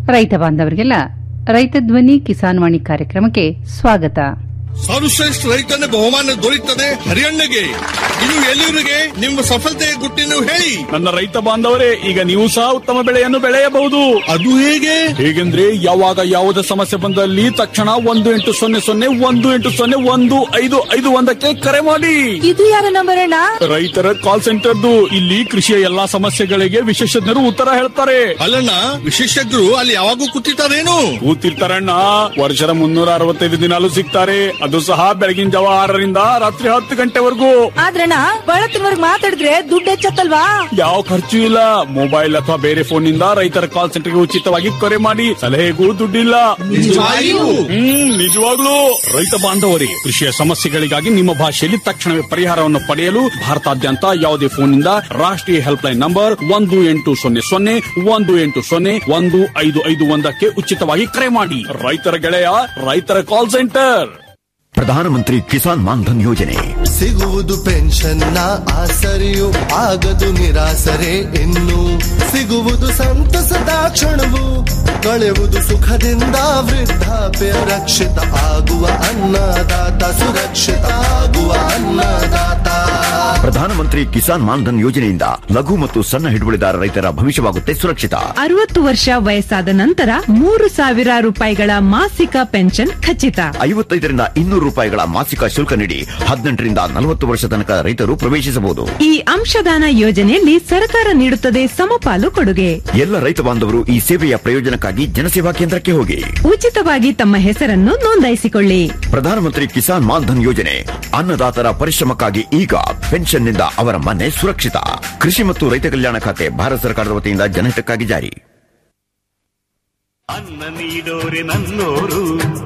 ರೈತ ಬಾಂಧವರಿಗೆಲ್ಲ ರೈತ ಧ್ವನಿ ಕಿಸಾನ್ ವಾಣಿ ಕಾರ್ಯಕ್ರಮಕ್ಕೆ ಸ್ವಾಗತ ಸರ್ವಶ್ರೇಷ್ಠ ರೈತನ ಬಹುಮಾನ ದೊರೆಯುತ್ತದೆ ಹರಿಯಣ್ಣಗೆ ಇದು ಎಲ್ಲಿವರಿಗೆ ನಿಮ್ಮ ಸಫಲತೆಯ ಗುಟ್ಟಿನ ಹೇಳಿ ನನ್ನ ರೈತ ಬಾಂಧವರೇ ಈಗ ನೀವು ಸಹ ಉತ್ತಮ ಬೆಳೆಯನ್ನು ಬೆಳೆಯಬಹುದು ಅದು ಹೇಗೆ ಹೇಗೆಂದ್ರೆ ಯಾವಾಗ ಯಾವುದೇ ಸಮಸ್ಯೆ ಬಂದಲ್ಲಿ ತಕ್ಷಣ ಒಂದು ಎಂಟು ಸೊನ್ನೆ ಸೊನ್ನೆ ಒಂದು ಎಂಟು ಸೊನ್ನೆ ಒಂದು ಐದು ಐದು ಒಂದಕ್ಕೆ ಕರೆ ಮಾಡಿ ಇದು ಯಾರ ನಂಬರ್ ಅಣ್ಣ ರೈತರ ಕಾಲ್ ಸೆಂಟರ್ದು ಇಲ್ಲಿ ಕೃಷಿಯ ಎಲ್ಲಾ ಸಮಸ್ಯೆಗಳಿಗೆ ವಿಶೇಷಜ್ಞರು ಉತ್ತರ ಹೇಳ್ತಾರೆ ಅಲ್ಲಣ್ಣ ವಿಶೇಷಜ್ಞರು ಅಲ್ಲಿ ಯಾವಾಗೂ ಕೂತಿರ್ತಾರೇನು ಕೂತಿರ್ತಾರಣ್ಣ ವರ್ಷದ ಮುನ್ನೂರ ಅರವತ್ತೈದು ದಿನಾಲು ಸಿಗ್ತಾರೆ ಅದು ಸಹ ಬೆಳಗಿನ ಜಾವ ಆರರಿಂದ ರಾತ್ರಿ ಹತ್ತು ಗಂಟೆವರೆಗೂ ಆದ್ರಣ್ಣ ಬಳತ್ತಿನವರ್ಗ್ ಮಾತಾಡಿದ್ರೆ ದುಡ್ಡು ಹೆಚ್ಚತ್ತಲ್ವಾ ಯಾವ ಖರ್ಚು ಇಲ್ಲ ಮೊಬೈಲ್ ಅಥವಾ ಬೇರೆ ಫೋನ್ ನಿಂದ ರೈತರ ಕಾಲ್ ಸೆಂಟರ್ಗೆ ಉಚಿತವಾಗಿ ಕರೆ ಮಾಡಿ ಸಲಹೆಗೂ ದುಡ್ಡಿಲ್ಲ ನಿಜವಾಗಿಯೂ? ಹ್ಮ್ ನಿಜವಾಗ್ಲೂ ರೈತ ಬಾಂಧವರೇ ಕೃಷಿಯ ಸಮಸ್ಯೆಗಳಿಗಾಗಿ ನಿಮ್ಮ ಭಾಷೆಯಲ್ಲಿ ತಕ್ಷಣವೇ ಪರಿಹಾರವನ್ನು ಪಡೆಯಲು ಭಾರತಾದ್ಯಂತ ಯಾವುದೇ ಫೋನ್ನಿಂದ ರಾಷ್ಟ್ರೀಯ ಹೆಲ್ಪ್ ಲೈನ್ ನಂಬರ್ ಒಂದು ಎಂಟು ಸೊನ್ನೆ ಸೊನ್ನೆ ಒಂದು ಎಂಟು ಸೊನ್ನೆ ಒಂದು ಐದು ಐದು ಒಂದಕ್ಕೆ ಉಚಿತವಾಗಿ ಕರೆ ಮಾಡಿ ರೈತರ ಗೆಳೆಯ ರೈತರ ಕಾಲ್ ಸೆಂಟರ್ ಪ್ರಧಾನಮಂತ್ರಿ ಕಿಸಾನ್ ಮಾನ್ಧನ್ ಯೋಜನೆ ಸಿಗುವುದು ಪೆನ್ಷನ್ನ ಆಸರೆಯು ಆಗದು ನಿರಾಸರೆ ಇನ್ನು ಸಿಗುವುದು ಸಂತಸದ ಕ್ಷಣವು ಕಳೆಯುವುದು ಸುಖದಿಂದ ವೃದ್ಧಾಪ್ಯ ರಕ್ಷಿತ ಆಗುವ ಅನ್ನದಾತ ಸುರಕ್ಷಿತ ಆಗುವ ಅನ್ನದಾತ ಪ್ರಧಾನಮಂತ್ರಿ ಕಿಸಾನ್ ಮಾನ್ಧನ್ ಯೋಜನೆಯಿಂದ ಲಘು ಮತ್ತು ಸಣ್ಣ ಹಿಡುವಳಿದಾರ ರೈತರ ಭವಿಷ್ಯವಾಗುತ್ತೆ ಸುರಕ್ಷಿತ ಅರವತ್ತು ವರ್ಷ ವಯಸ್ಸಾದ ನಂತರ ಮೂರು ಸಾವಿರ ರೂಪಾಯಿಗಳ ಮಾಸಿಕ ಪೆನ್ಷನ್ ಖಚಿತ ಐವತ್ತೈದರಿಂದ ಇನ್ನೂರು ರೂಪಾಯಿಗಳ ಮಾಸಿಕ ಶುಲ್ಕ ನೀಡಿ ಹದಿನೆಂಟರಿಂದ ನಲವತ್ತು ವರ್ಷ ತನಕ ರೈತರು ಪ್ರವೇಶಿಸಬಹುದು ಈ ಅಂಶದಾನ ಯೋಜನೆಯಲ್ಲಿ ಸರ್ಕಾರ ನೀಡುತ್ತದೆ ಸಮಪಾಲು ಕೊಡುಗೆ ಎಲ್ಲ ರೈತ ಬಾಂಧವರು ಈ ಸೇವೆಯ ಪ್ರಯೋಜನಕ್ಕಾಗಿ ಜನಸೇವಾ ಕೇಂದ್ರಕ್ಕೆ ಹೋಗಿ ಉಚಿತವಾಗಿ ತಮ್ಮ ಹೆಸರನ್ನು ನೋಂದಾಯಿಸಿಕೊಳ್ಳಿ ಪ್ರಧಾನಮಂತ್ರಿ ಕಿಸಾನ್ ಮಾನ್ಧನ್ ಯೋಜನೆ ಅನ್ನದಾತರ ಪರಿಶ್ರಮಕ್ಕಾಗಿ ಈಗ ಪೆನ್ಷನ್ನಿಂದ ಅವರ ಮನೆ ಸುರಕ್ಷಿತ ಕೃಷಿ ಮತ್ತು ರೈತ ಕಲ್ಯಾಣ ಖಾತೆ ಭಾರತ ಸರ್ಕಾರದ ವತಿಯಿಂದ ಜನಹಿತಕ್ಕಾಗಿ ಜಾರಿ ಅನ್ನ ನೀಡೋರೆ ನನ್ನೋರು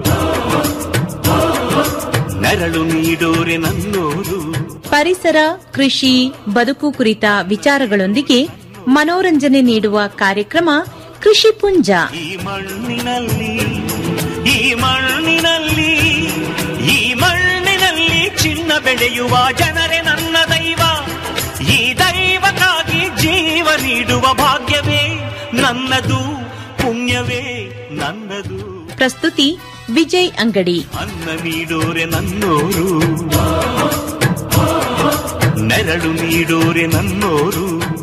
ನೆರಳು ನೀಡೋರೆ ನನ್ನೋರು ಪರಿಸರ ಕೃಷಿ ಬದುಕು ಕುರಿತ ವಿಚಾರಗಳೊಂದಿಗೆ ಮನೋರಂಜನೆ ನೀಡುವ ಕಾರ್ಯಕ್ರಮ ಕೃಷಿ ಪುಂಜ ಈ ಮಣ್ಣಿನಲ್ಲಿ ಈ ಮಣ್ಣಿನಲ್ಲಿ ಈ ಮಣ್ಣಿನಲ್ಲಿ ಚಿನ್ನ ಬೆಳೆಯುವ ಜನರೇ ನನ್ನ ದೈವ ಈ ದೈವಕ್ಕಾಗಿ ಜೀವ ನೀಡುವ ಭಾಗ್ಯವೇ ನನ್ನದು ಪುಣ್ಯವೇ ನನ್ನದು ಪ್ರಸ್ತುತಿ ವಿಜಯ್ ಅಂಗಡಿ ಅನ್ನ ನೀಡೋರೆ ನನ್ನೋರು ನೆರಳು ನೀಡೋರೆ ನನ್ನೋರು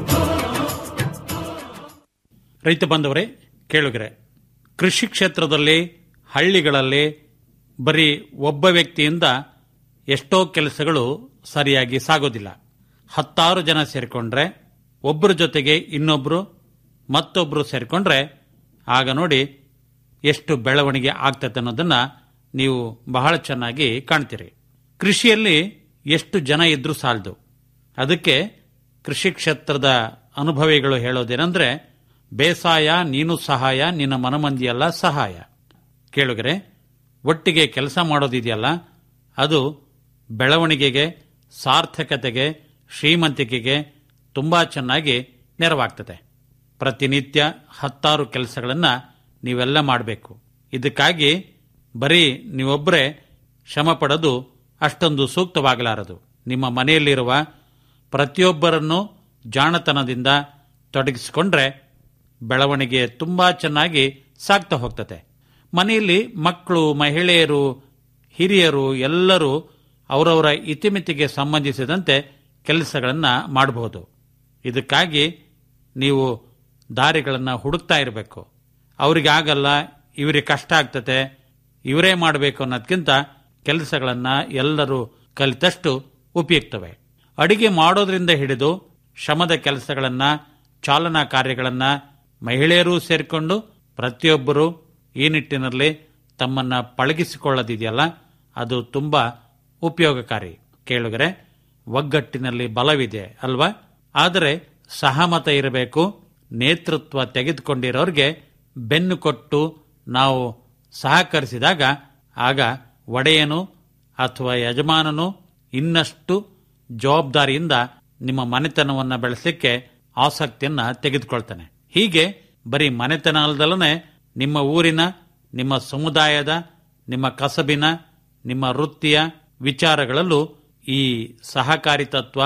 ರೈತ ಬಂದವರೇ ಕೇಳುಗರೆ ಕೃಷಿ ಕ್ಷೇತ್ರದಲ್ಲಿ ಹಳ್ಳಿಗಳಲ್ಲಿ ಬರೀ ಒಬ್ಬ ವ್ಯಕ್ತಿಯಿಂದ ಎಷ್ಟೋ ಕೆಲಸಗಳು ಸರಿಯಾಗಿ ಸಾಗೋದಿಲ್ಲ ಹತ್ತಾರು ಜನ ಸೇರಿಕೊಂಡ್ರೆ ಒಬ್ಬರ ಜೊತೆಗೆ ಇನ್ನೊಬ್ರು ಮತ್ತೊಬ್ರು ಸೇರಿಕೊಂಡ್ರೆ ಆಗ ನೋಡಿ ಎಷ್ಟು ಬೆಳವಣಿಗೆ ಆಗ್ತದೆ ಅನ್ನೋದನ್ನ ನೀವು ಬಹಳ ಚೆನ್ನಾಗಿ ಕಾಣ್ತೀರಿ ಕೃಷಿಯಲ್ಲಿ ಎಷ್ಟು ಜನ ಇದ್ರೂ ಸಾಲದು ಅದಕ್ಕೆ ಕೃಷಿ ಕ್ಷೇತ್ರದ ಅನುಭವಿಗಳು ಹೇಳೋದೇನೆಂದ್ರೆ ಬೇಸಾಯ ನೀನು ಸಹಾಯ ನಿನ್ನ ಮನಮಂದಿಯಲ್ಲ ಸಹಾಯ ಕೇಳುಗರೆ ಒಟ್ಟಿಗೆ ಕೆಲಸ ಮಾಡೋದಿದೆಯಲ್ಲ ಅದು ಬೆಳವಣಿಗೆಗೆ ಸಾರ್ಥಕತೆಗೆ ಶ್ರೀಮಂತಿಕೆಗೆ ತುಂಬಾ ಚೆನ್ನಾಗಿ ನೆರವಾಗ್ತದೆ ಪ್ರತಿನಿತ್ಯ ಹತ್ತಾರು ಕೆಲಸಗಳನ್ನು ನೀವೆಲ್ಲ ಮಾಡಬೇಕು ಇದಕ್ಕಾಗಿ ಬರೀ ನೀವೊಬ್ಬರೇ ಶ್ರಮ ಪಡೋದು ಅಷ್ಟೊಂದು ಸೂಕ್ತವಾಗಲಾರದು ನಿಮ್ಮ ಮನೆಯಲ್ಲಿರುವ ಪ್ರತಿಯೊಬ್ಬರನ್ನು ಜಾಣತನದಿಂದ ತೊಡಗಿಸಿಕೊಂಡ್ರೆ ಬೆಳವಣಿಗೆ ತುಂಬಾ ಚೆನ್ನಾಗಿ ಸಾಗ್ತಾ ಹೋಗ್ತದೆ ಮನೆಯಲ್ಲಿ ಮಕ್ಕಳು ಮಹಿಳೆಯರು ಹಿರಿಯರು ಎಲ್ಲರೂ ಅವರವರ ಇತಿಮಿತಿಗೆ ಸಂಬಂಧಿಸಿದಂತೆ ಕೆಲಸಗಳನ್ನು ಮಾಡಬಹುದು ಇದಕ್ಕಾಗಿ ನೀವು ದಾರಿಗಳನ್ನು ಹುಡುಕ್ತಾ ಇರಬೇಕು ಅವರಿಗೆ ಆಗಲ್ಲ ಇವರಿಗೆ ಕಷ್ಟ ಆಗ್ತದೆ ಇವರೇ ಮಾಡಬೇಕು ಅನ್ನೋದಕ್ಕಿಂತ ಕೆಲಸಗಳನ್ನು ಎಲ್ಲರೂ ಕಲಿತಷ್ಟು ಉಪಯುಕ್ತವೆ ಅಡಿಗೆ ಮಾಡೋದ್ರಿಂದ ಹಿಡಿದು ಶ್ರಮದ ಕೆಲಸಗಳನ್ನು ಚಾಲನಾ ಕಾರ್ಯಗಳನ್ನು ಮಹಿಳೆಯರೂ ಸೇರಿಕೊಂಡು ಪ್ರತಿಯೊಬ್ಬರು ಈ ನಿಟ್ಟಿನಲ್ಲಿ ತಮ್ಮನ್ನ ಪಳಗಿಸಿಕೊಳ್ಳೋದಿದೆಯಲ್ಲ ಅದು ತುಂಬಾ ಉಪಯೋಗಕಾರಿ ಕೇಳುಗರೆ ಒಗ್ಗಟ್ಟಿನಲ್ಲಿ ಬಲವಿದೆ ಅಲ್ವಾ ಆದರೆ ಸಹಮತ ಇರಬೇಕು ನೇತೃತ್ವ ತೆಗೆದುಕೊಂಡಿರೋರಿಗೆ ಬೆನ್ನು ಕೊಟ್ಟು ನಾವು ಸಹಕರಿಸಿದಾಗ ಆಗ ಒಡೆಯನು ಅಥವಾ ಯಜಮಾನನು ಇನ್ನಷ್ಟು ಜವಾಬ್ದಾರಿಯಿಂದ ನಿಮ್ಮ ಮನೆತನವನ್ನು ಬೆಳೆಸಲಿಕ್ಕೆ ಆಸಕ್ತಿಯನ್ನ ತೆಗೆದುಕೊಳ್ತಾನೆ ಹೀಗೆ ಬರೀ ಮನೆತನ ಅಲ್ಲದಲ್ಲೇ ನಿಮ್ಮ ಊರಿನ ನಿಮ್ಮ ಸಮುದಾಯದ ನಿಮ್ಮ ಕಸಬಿನ ನಿಮ್ಮ ವೃತ್ತಿಯ ವಿಚಾರಗಳಲ್ಲೂ ಈ ಸಹಕಾರಿ ತತ್ವ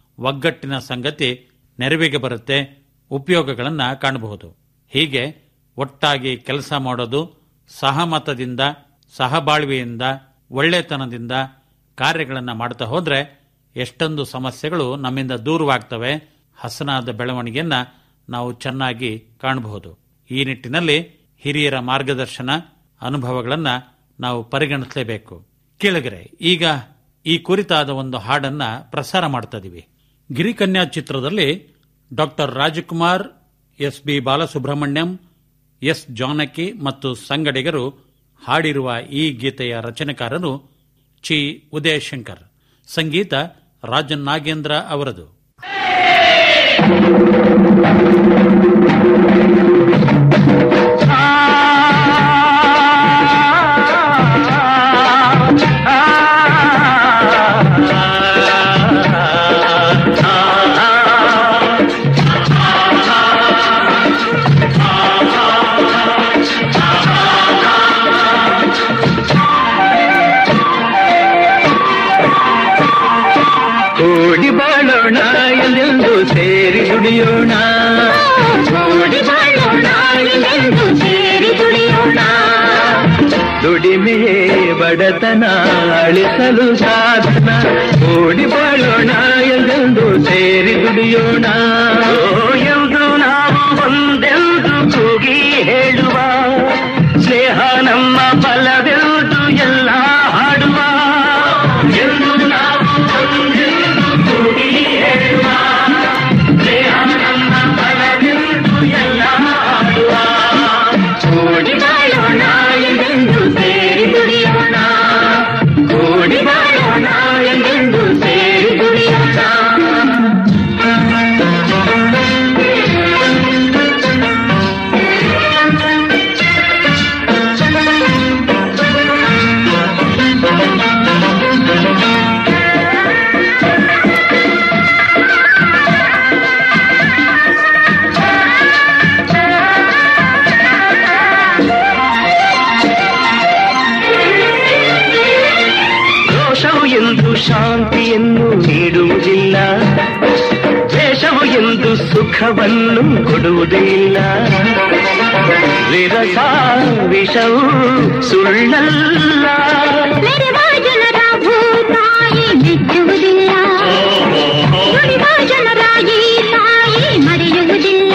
ಒಗ್ಗಟ್ಟಿನ ಸಂಗತಿ ನೆರವಿಗೆ ಬರುತ್ತೆ ಉಪಯೋಗಗಳನ್ನು ಕಾಣಬಹುದು ಹೀಗೆ ಒಟ್ಟಾಗಿ ಕೆಲಸ ಮಾಡೋದು ಸಹಮತದಿಂದ ಸಹಬಾಳ್ವೆಯಿಂದ ಒಳ್ಳೆತನದಿಂದ ಕಾರ್ಯಗಳನ್ನು ಮಾಡ್ತಾ ಹೋದ್ರೆ ಎಷ್ಟೊಂದು ಸಮಸ್ಯೆಗಳು ನಮ್ಮಿಂದ ದೂರವಾಗ್ತವೆ ಹಸನಾದ ಬೆಳವಣಿಗೆಯನ್ನ ನಾವು ಚೆನ್ನಾಗಿ ಕಾಣಬಹುದು ಈ ನಿಟ್ಟಿನಲ್ಲಿ ಹಿರಿಯರ ಮಾರ್ಗದರ್ಶನ ಅನುಭವಗಳನ್ನ ನಾವು ಪರಿಗಣಿಸಲೇಬೇಕು ಕೇಳಿದರೆ ಈಗ ಈ ಕುರಿತಾದ ಒಂದು ಹಾಡನ್ನ ಪ್ರಸಾರ ಮಾಡ್ತಾ ಇದೀವಿ ಗಿರಿಕನ್ಯಾ ಚಿತ್ರದಲ್ಲಿ doctor Rajkumar S B Balasubrahmanyam S Janaki ಮತ್ತು ಸಂಗಡಿಗರು ಹಾಡಿರುವ ಈ ಗೀತೆಯ ರಚನೆಕಾರರು ಚಿ ಉದಯಶಂಕರ್ ಸಂಗೀತ ರಾಜನ್ ನಾಗೇಂದ್ರ ಅವರದು ಕೂಡಿ ಬಾಳೋಣ ಎಲ್ಲೆಂದು ಸೇರಿ ದುಡಿಯೋಣ ಕೂಡಿ ಬಾಳೋಣ ಎಲ್ಲೆಂದು ಸೇರಿ ದುಡಿಯೋಣ ದುಡಿಮೆಯೇ ಬಡತನ ಅಳಿಸಲು ಸಾಧನ ಕೂಡಿ ಬಾಳೋಣ ಎಲ್ಲೆಂದು ಸೇರಿ ದುಡಿಯೋಣ ಎಂದು ನಾವು ಒಂದೆಂದು ಕೂಗಿ ಹೇಳುವ ಸ್ನೇಹ ನಮ್ಮ ಬಲವೆಂದು ಎಲ್ಲ ಹಾಡುವ ಎಂದು ನಾವು ಒಂದೆಂದು ಕೂಗಿ ಹೇಳುವ ಸ್ನೇಹ ನಮ್ಮ ಬಲವೆಂದು ಎಲ್ಲ ಹಾಡುವ ಕೂಡಿ ಬಾಳೋಣ ಎಂದೆಂದು ಸೇರಿ ದುಡಿಯೋಣ ಕೂಡಿ ಬಾಳೋಣ ಎಂದೆಂದು ಸೇರಿ ದುಡಿಯೋಣ ದೋಷವು ಎಂದು ಶಾಂತಿಯನ್ನು ನೀಡುವುದಿಲ್ಲ ದ್ವೇಷವು ಎಂದು ಸುಖವನ್ನು ಕೊಡುವುದಿಲ್ಲ ವಿರಸ ವಿಷವು ಸುಳ್ಳಲ್ಲ ಜನರ ಭೂತಾಯಿ ಮೆಚ್ಚುವುದಿಲ್ಲ ನುಡಿದ ಜನರ ಈ ತಾಯಿ ಮರೆಯುವುದಿಲ್ಲ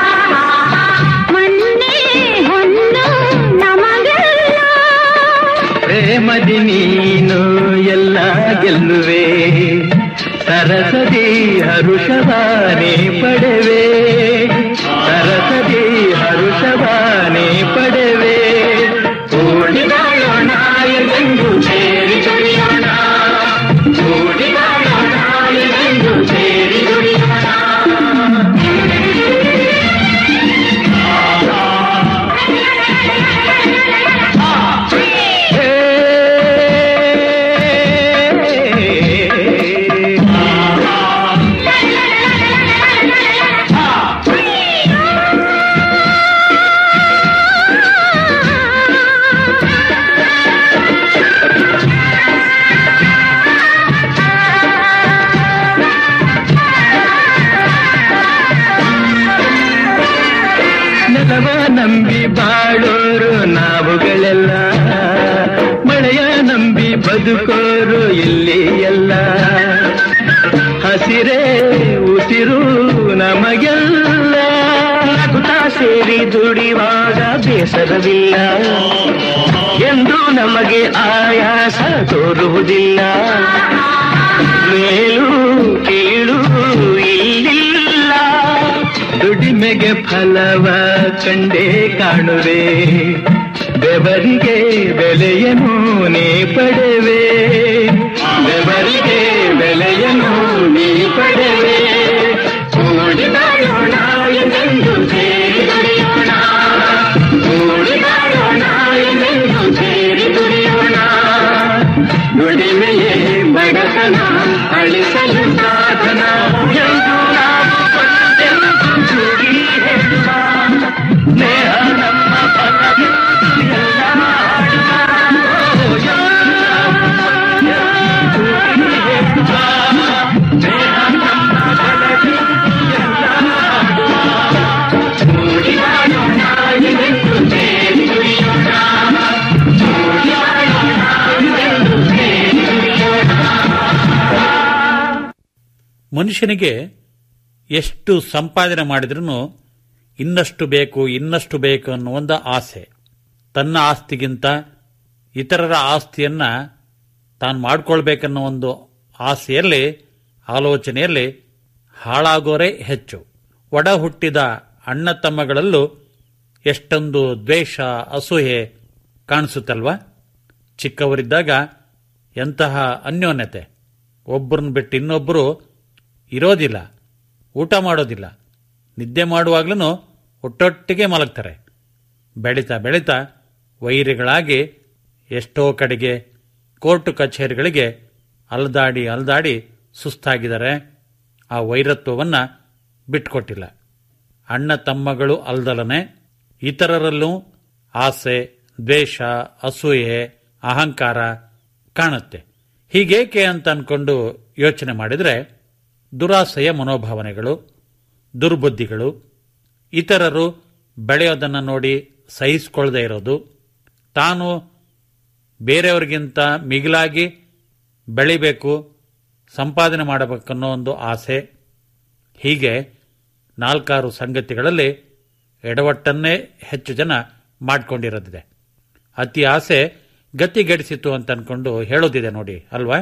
ಮಣ್ಣೇ ಹೊನ್ನು ನಮಗೆಲ್ಲ ಪ್ರೇಮದಿ ನೀನು ಎಲ್ಲ ಗೆಲ್ಲುವೆ ಸರಸದಿ ಹರುಷವಾನೆ ಪಡೆವೆ ಸರಸದಿ ಹರುಷವಾನೆ ಪಡೆವೆ ಕೂಡಿ ಬಾಳೋಣ ಎಂದು ಸೇರಿ ದುಡಿಯೋಣ ಕೂಡಿ ಬಾಳೋಣ ಎಂದು ಸೇರಿ ದುಡಿಯೋಣ ನೆಲವ ನಂಬಿ ಬಾಳೋರು ನಾವುಗಳೆಲ್ಲ ಮಳೆಯ ನಂಬಿ ಬದುಕೋರು ಇಲ್ಲಿ ಎಲ್ಲ ಹಸಿರೇ ಉಸಿರು ನಮಗೆಲ್ಲ ನಗುತ್ತಾ ಸೇರಿ ದುಡಿವಾಗ ಬೇಸರವಿಲ್ಲ ಎಂದು ನಮಗೆ ಆಯಾಸ ತೋರುವುದಿಲ್ಲ ಮೇಲು ಕೀಳು ಇಲ್ಲಿಲ್ಲ ದುಡಿಮೆಗೆ ಫಲವ ಕಂಡೇ ಕಾಣುವೆ ಬೆವರಿಗೆ ಬೆಲೆಯನು ನೀ ಪಡೆವೆ ಬೆವರಿಗೆ ಬೆಲೆಯನು ನೀ ಪಡೆವೆ ಕೂಡಿ ಬಾಳೋಣ ಎಂದೆಂದು ಸೇರಿ ದುಡಿಯೋಣ ಕೂಡಿ ಬಾಳೋಣ ಎಂದೆಂದು ಸೇರಿ ದುಡಿಯೋಣ ದುಡಿಮೆಯೇ ಬಡತನ ಅಳಿಸಲು ಸಾಧನ ಎಂದು ನಾವು ಒಂದೆಂದು ಕೂಡಿ ಹೇಳುವ ಸ್ನೇಹ ನಮ್ಮ ಫಲವೆಂದು ಎಲ್ಲ ಹಾಡುವ. ಓ, ಎಲ್ಲ ಕೂಡಿ ಹೇಳುವ. ಸ್ನೇಹ ನಮ್ಮ ಮನುಷ್ಯನಿಗೆ ಎಷ್ಟು ಸಂಪಾದನೆ ಮಾಡಿದ್ರೂ ಇನ್ನಷ್ಟು ಬೇಕು ಇನ್ನಷ್ಟು ಬೇಕು ಅನ್ನೋ ಒಂದು ಆಸೆ ತನ್ನ ಆಸ್ತಿಗಿಂತ ಇತರರ ಆಸ್ತಿಯನ್ನ ತಾನು ಮಾಡ್ಕೊಳ್ಬೇಕನ್ನೋ ಒಂದು ಆಸೆಯಲ್ಲಿ ಆಲೋಚನೆಯಲ್ಲಿ ಹಾಳಾಗೋರೇ ಹೆಚ್ಚು ಒಡ ಹುಟ್ಟಿದ ಅಣ್ಣ ತಮ್ಮಗಳಲ್ಲೂ ಎಷ್ಟೊಂದು ದ್ವೇಷ ಅಸೂಯೆ ಕಾಣಿಸುತ್ತಲ್ವಾ ಚಿಕ್ಕವರಿದ್ದಾಗ ಎಂತಹ ಅನ್ಯೋನ್ಯತೆ ಒಬ್ಬರನ್ನ ಬಿಟ್ಟು ಇನ್ನೊಬ್ಬರು ಇರೋದಿಲ್ಲ ಊಟ ಮಾಡೋದಿಲ್ಲ ನಿದ್ದೆ ಮಾಡುವಾಗ್ಲೂ ಒಟ್ಟೊಟ್ಟಿಗೆ ಮಲಗ್ತಾರೆ ಬೆಳೀತಾ ಬೆಳೀತಾ ವೈರಿಗಳಾಗಿ ಎಷ್ಟೋ ಕಡೆಗೆ ಕೋರ್ಟು ಕಚೇರಿಗಳಿಗೆ ಅಲ್ದಾಡಿ ಅಲ್ದಾಡಿ ಸುಸ್ತಾಗಿದ್ದಾರೆ ಆ ವೈರತ್ವವನ್ನು ಬಿಟ್ಕೊಟ್ಟಿಲ್ಲ ಅಣ್ಣ ತಮ್ಮಗಳು ಅಲ್ದಲನೆ ಇತರರಲ್ಲೂ ಆಸೆ ದ್ವೇಷ ಅಸೂಯೆ ಅಹಂಕಾರ ಕಾಣುತ್ತೆ ಹೀಗೇಕೆ ಅಂತ ಅನ್ಕೊಂಡು ಯೋಚನೆ ಮಾಡಿದರೆ ದುರಾಸೆಯ ಮನೋಭಾವನೆಗಳು ದುರ್ಬುದ್ಧಿಗಳು ಇತರರು ಬೆಳೆಯೋದನ್ನು ನೋಡಿ ಸಹಿಸಿಕೊಳ್ಳದೆ ಇರೋದು ತಾನು ಬೇರೆಯವರಿಗಿಂತ ಮಿಗಿಲಾಗಿ ಬೆಳಿಬೇಕು ಸಂಪಾದನೆ ಮಾಡಬೇಕನ್ನೋ ಒಂದು ಆಸೆ ಹೀಗೆ ನಾಲ್ಕಾರು ಸಂಗತಿಗಳಲ್ಲಿ ಎಡವಟ್ಟನ್ನೇ ಹೆಚ್ಚು ಜನ ಮಾಡಿಕೊಂಡಿರೋದಿದೆ ಅತಿ ಆಸೆ ಗತಿಗೆಡಿಸಿತು ಅಂತ ಅನ್ಕೊಂಡು ಹೇಳೋದಿದೆ ನೋಡಿ ಅಲ್ವಾ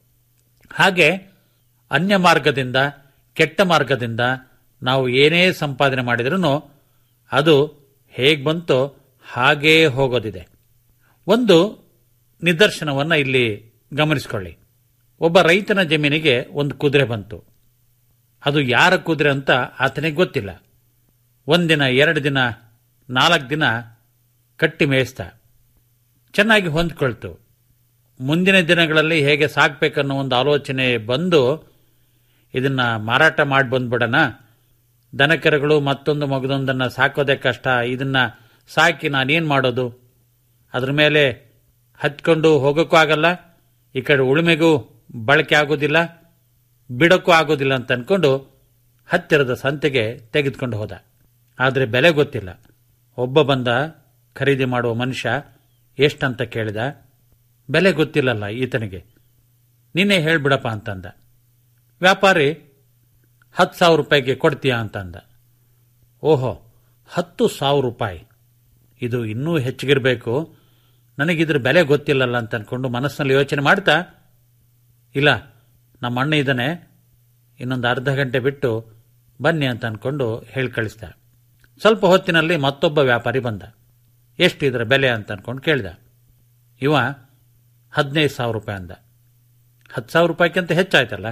ಹಾಗೆ ಅನ್ಯ ಮಾರ್ಗದಿಂದ ಕೆಟ್ಟ ಮಾರ್ಗದಿಂದ ನಾವು ಏನೇ ಸಂಪಾದನೆ ಮಾಡಿದ್ರೂ ಅದು ಹೇಗೆ ಬಂತೋ ಹಾಗೇ ಹೋಗೋದಿದೆ ಒಂದು ನಿದರ್ಶನವನ್ನ ಇಲ್ಲಿ ಗಮನಿಸಿಕೊಳ್ಳಿ ಒಬ್ಬ ರೈತನ ಜಮೀನಿಗೆ ಒಂದು ಕುದುರೆ ಬಂತು ಅದು ಯಾರ ಕುದುರೆ ಅಂತ ಆತನಿಗೆ ಗೊತ್ತಿಲ್ಲ ಒಂದಿನ ಎರಡು ದಿನ ನಾಲ್ಕು ದಿನ ಕಟ್ಟಿ ಮೇಯಿಸ್ತ ಚೆನ್ನಾಗಿ ಹೊಂದ್ಕೊಳ್ತು ಮುಂದಿನ ದಿನಗಳಲ್ಲಿ ಹೇಗೆ ಸಾಕ್ಬೇಕನ್ನೋ ಒಂದು ಆಲೋಚನೆ ಬಂದು ಇದನ್ನ ಮಾರಾಟ ಮಾಡಿ ಬಂದ್ಬಿಡೋಣ ದನಕರುಗಳು ಮತ್ತೊಂದು ಮಗದೊಂದನ್ನ ಸಾಕೋದೇ ಕಷ್ಟ ಇದನ್ನ ಸಾಕಿ ನಾನೇನ್ ಮಾಡೋದು ಅದ್ರ ಮೇಲೆ ಹತ್ಕೊಂಡು ಹೋಗೋಕ್ಕೂ ಆಗಲ್ಲ ಈ ಕಡೆ ಉಳುಮೆಗೂ ಬಳಕೆ ಆಗೋದಿಲ್ಲ ಬಿಡಕ್ಕೂ ಆಗೋದಿಲ್ಲ ಅಂತ ಅನ್ಕೊಂಡು ಹತ್ತಿರದ ಸಂತೆಗೆ ತೆಗೆದುಕೊಂಡು ಹೋದ ಆದರೆ ಬೆಲೆ ಗೊತ್ತಿಲ್ಲ ಒಬ್ಬ ಬಂದ ಖರೀದಿ ಮಾಡುವ ಮನುಷ್ಯ ಎಷ್ಟಂತ ಕೇಳಿದ ಬೆಲೆ ಗೊತ್ತಿಲ್ಲಲ್ಲ ಈತನಿಗೆ ನಿನ್ನೆ ಹೇಳ್ಬಿಡಪ್ಪ ಅಂತಂದ ವ್ಯಾಪಾರಿ ಹತ್ತು ಸಾವಿರ ರೂಪಾಯಿಗೆ ಕೊಡ್ತೀಯಾ ಅಂತಂದ ಓಹೋ ಹತ್ತು ಸಾವಿರ ರೂಪಾಯಿ ಇದು ಇನ್ನೂ ಹೆಚ್ಚಿಗಿರಬೇಕು ನನಗಿದ್ರ ಬೆಲೆ ಗೊತ್ತಿಲ್ಲಲ್ಲ ಅಂತ ಅನ್ಕೊಂಡು ಮನಸ್ಸಿನಲ್ಲಿ ಯೋಚನೆ ಮಾಡ್ತಾ ಇಲ್ಲ ನಮ್ಮ ಅಣ್ಣ ಇದ್ದಾನೆ ಇನ್ನೊಂದು ಅರ್ಧ ಗಂಟೆ ಬಿಟ್ಟು ಬನ್ನಿ ಅಂತ ಅನ್ಕೊಂಡು ಹೇಳಿ ಕಳಿಸ್ದ ಸ್ವಲ್ಪ ಹೊತ್ತಿನಲ್ಲಿ ಮತ್ತೊಬ್ಬ ವ್ಯಾಪಾರಿ ಬಂದ ಎಷ್ಟು ಇದರ ಬೆಲೆ ಅಂತ ಅನ್ಕೊಂಡು ಕೇಳ್ದ ಇವ ಹದಿನೈದು ಸಾವಿರ ರೂಪಾಯಿ ಅಂದ ಹತ್ತು ಸಾವಿರ ರೂಪಾಯಿಗಿಂತ ಹೆಚ್ಚಾಯ್ತಲ್ಲ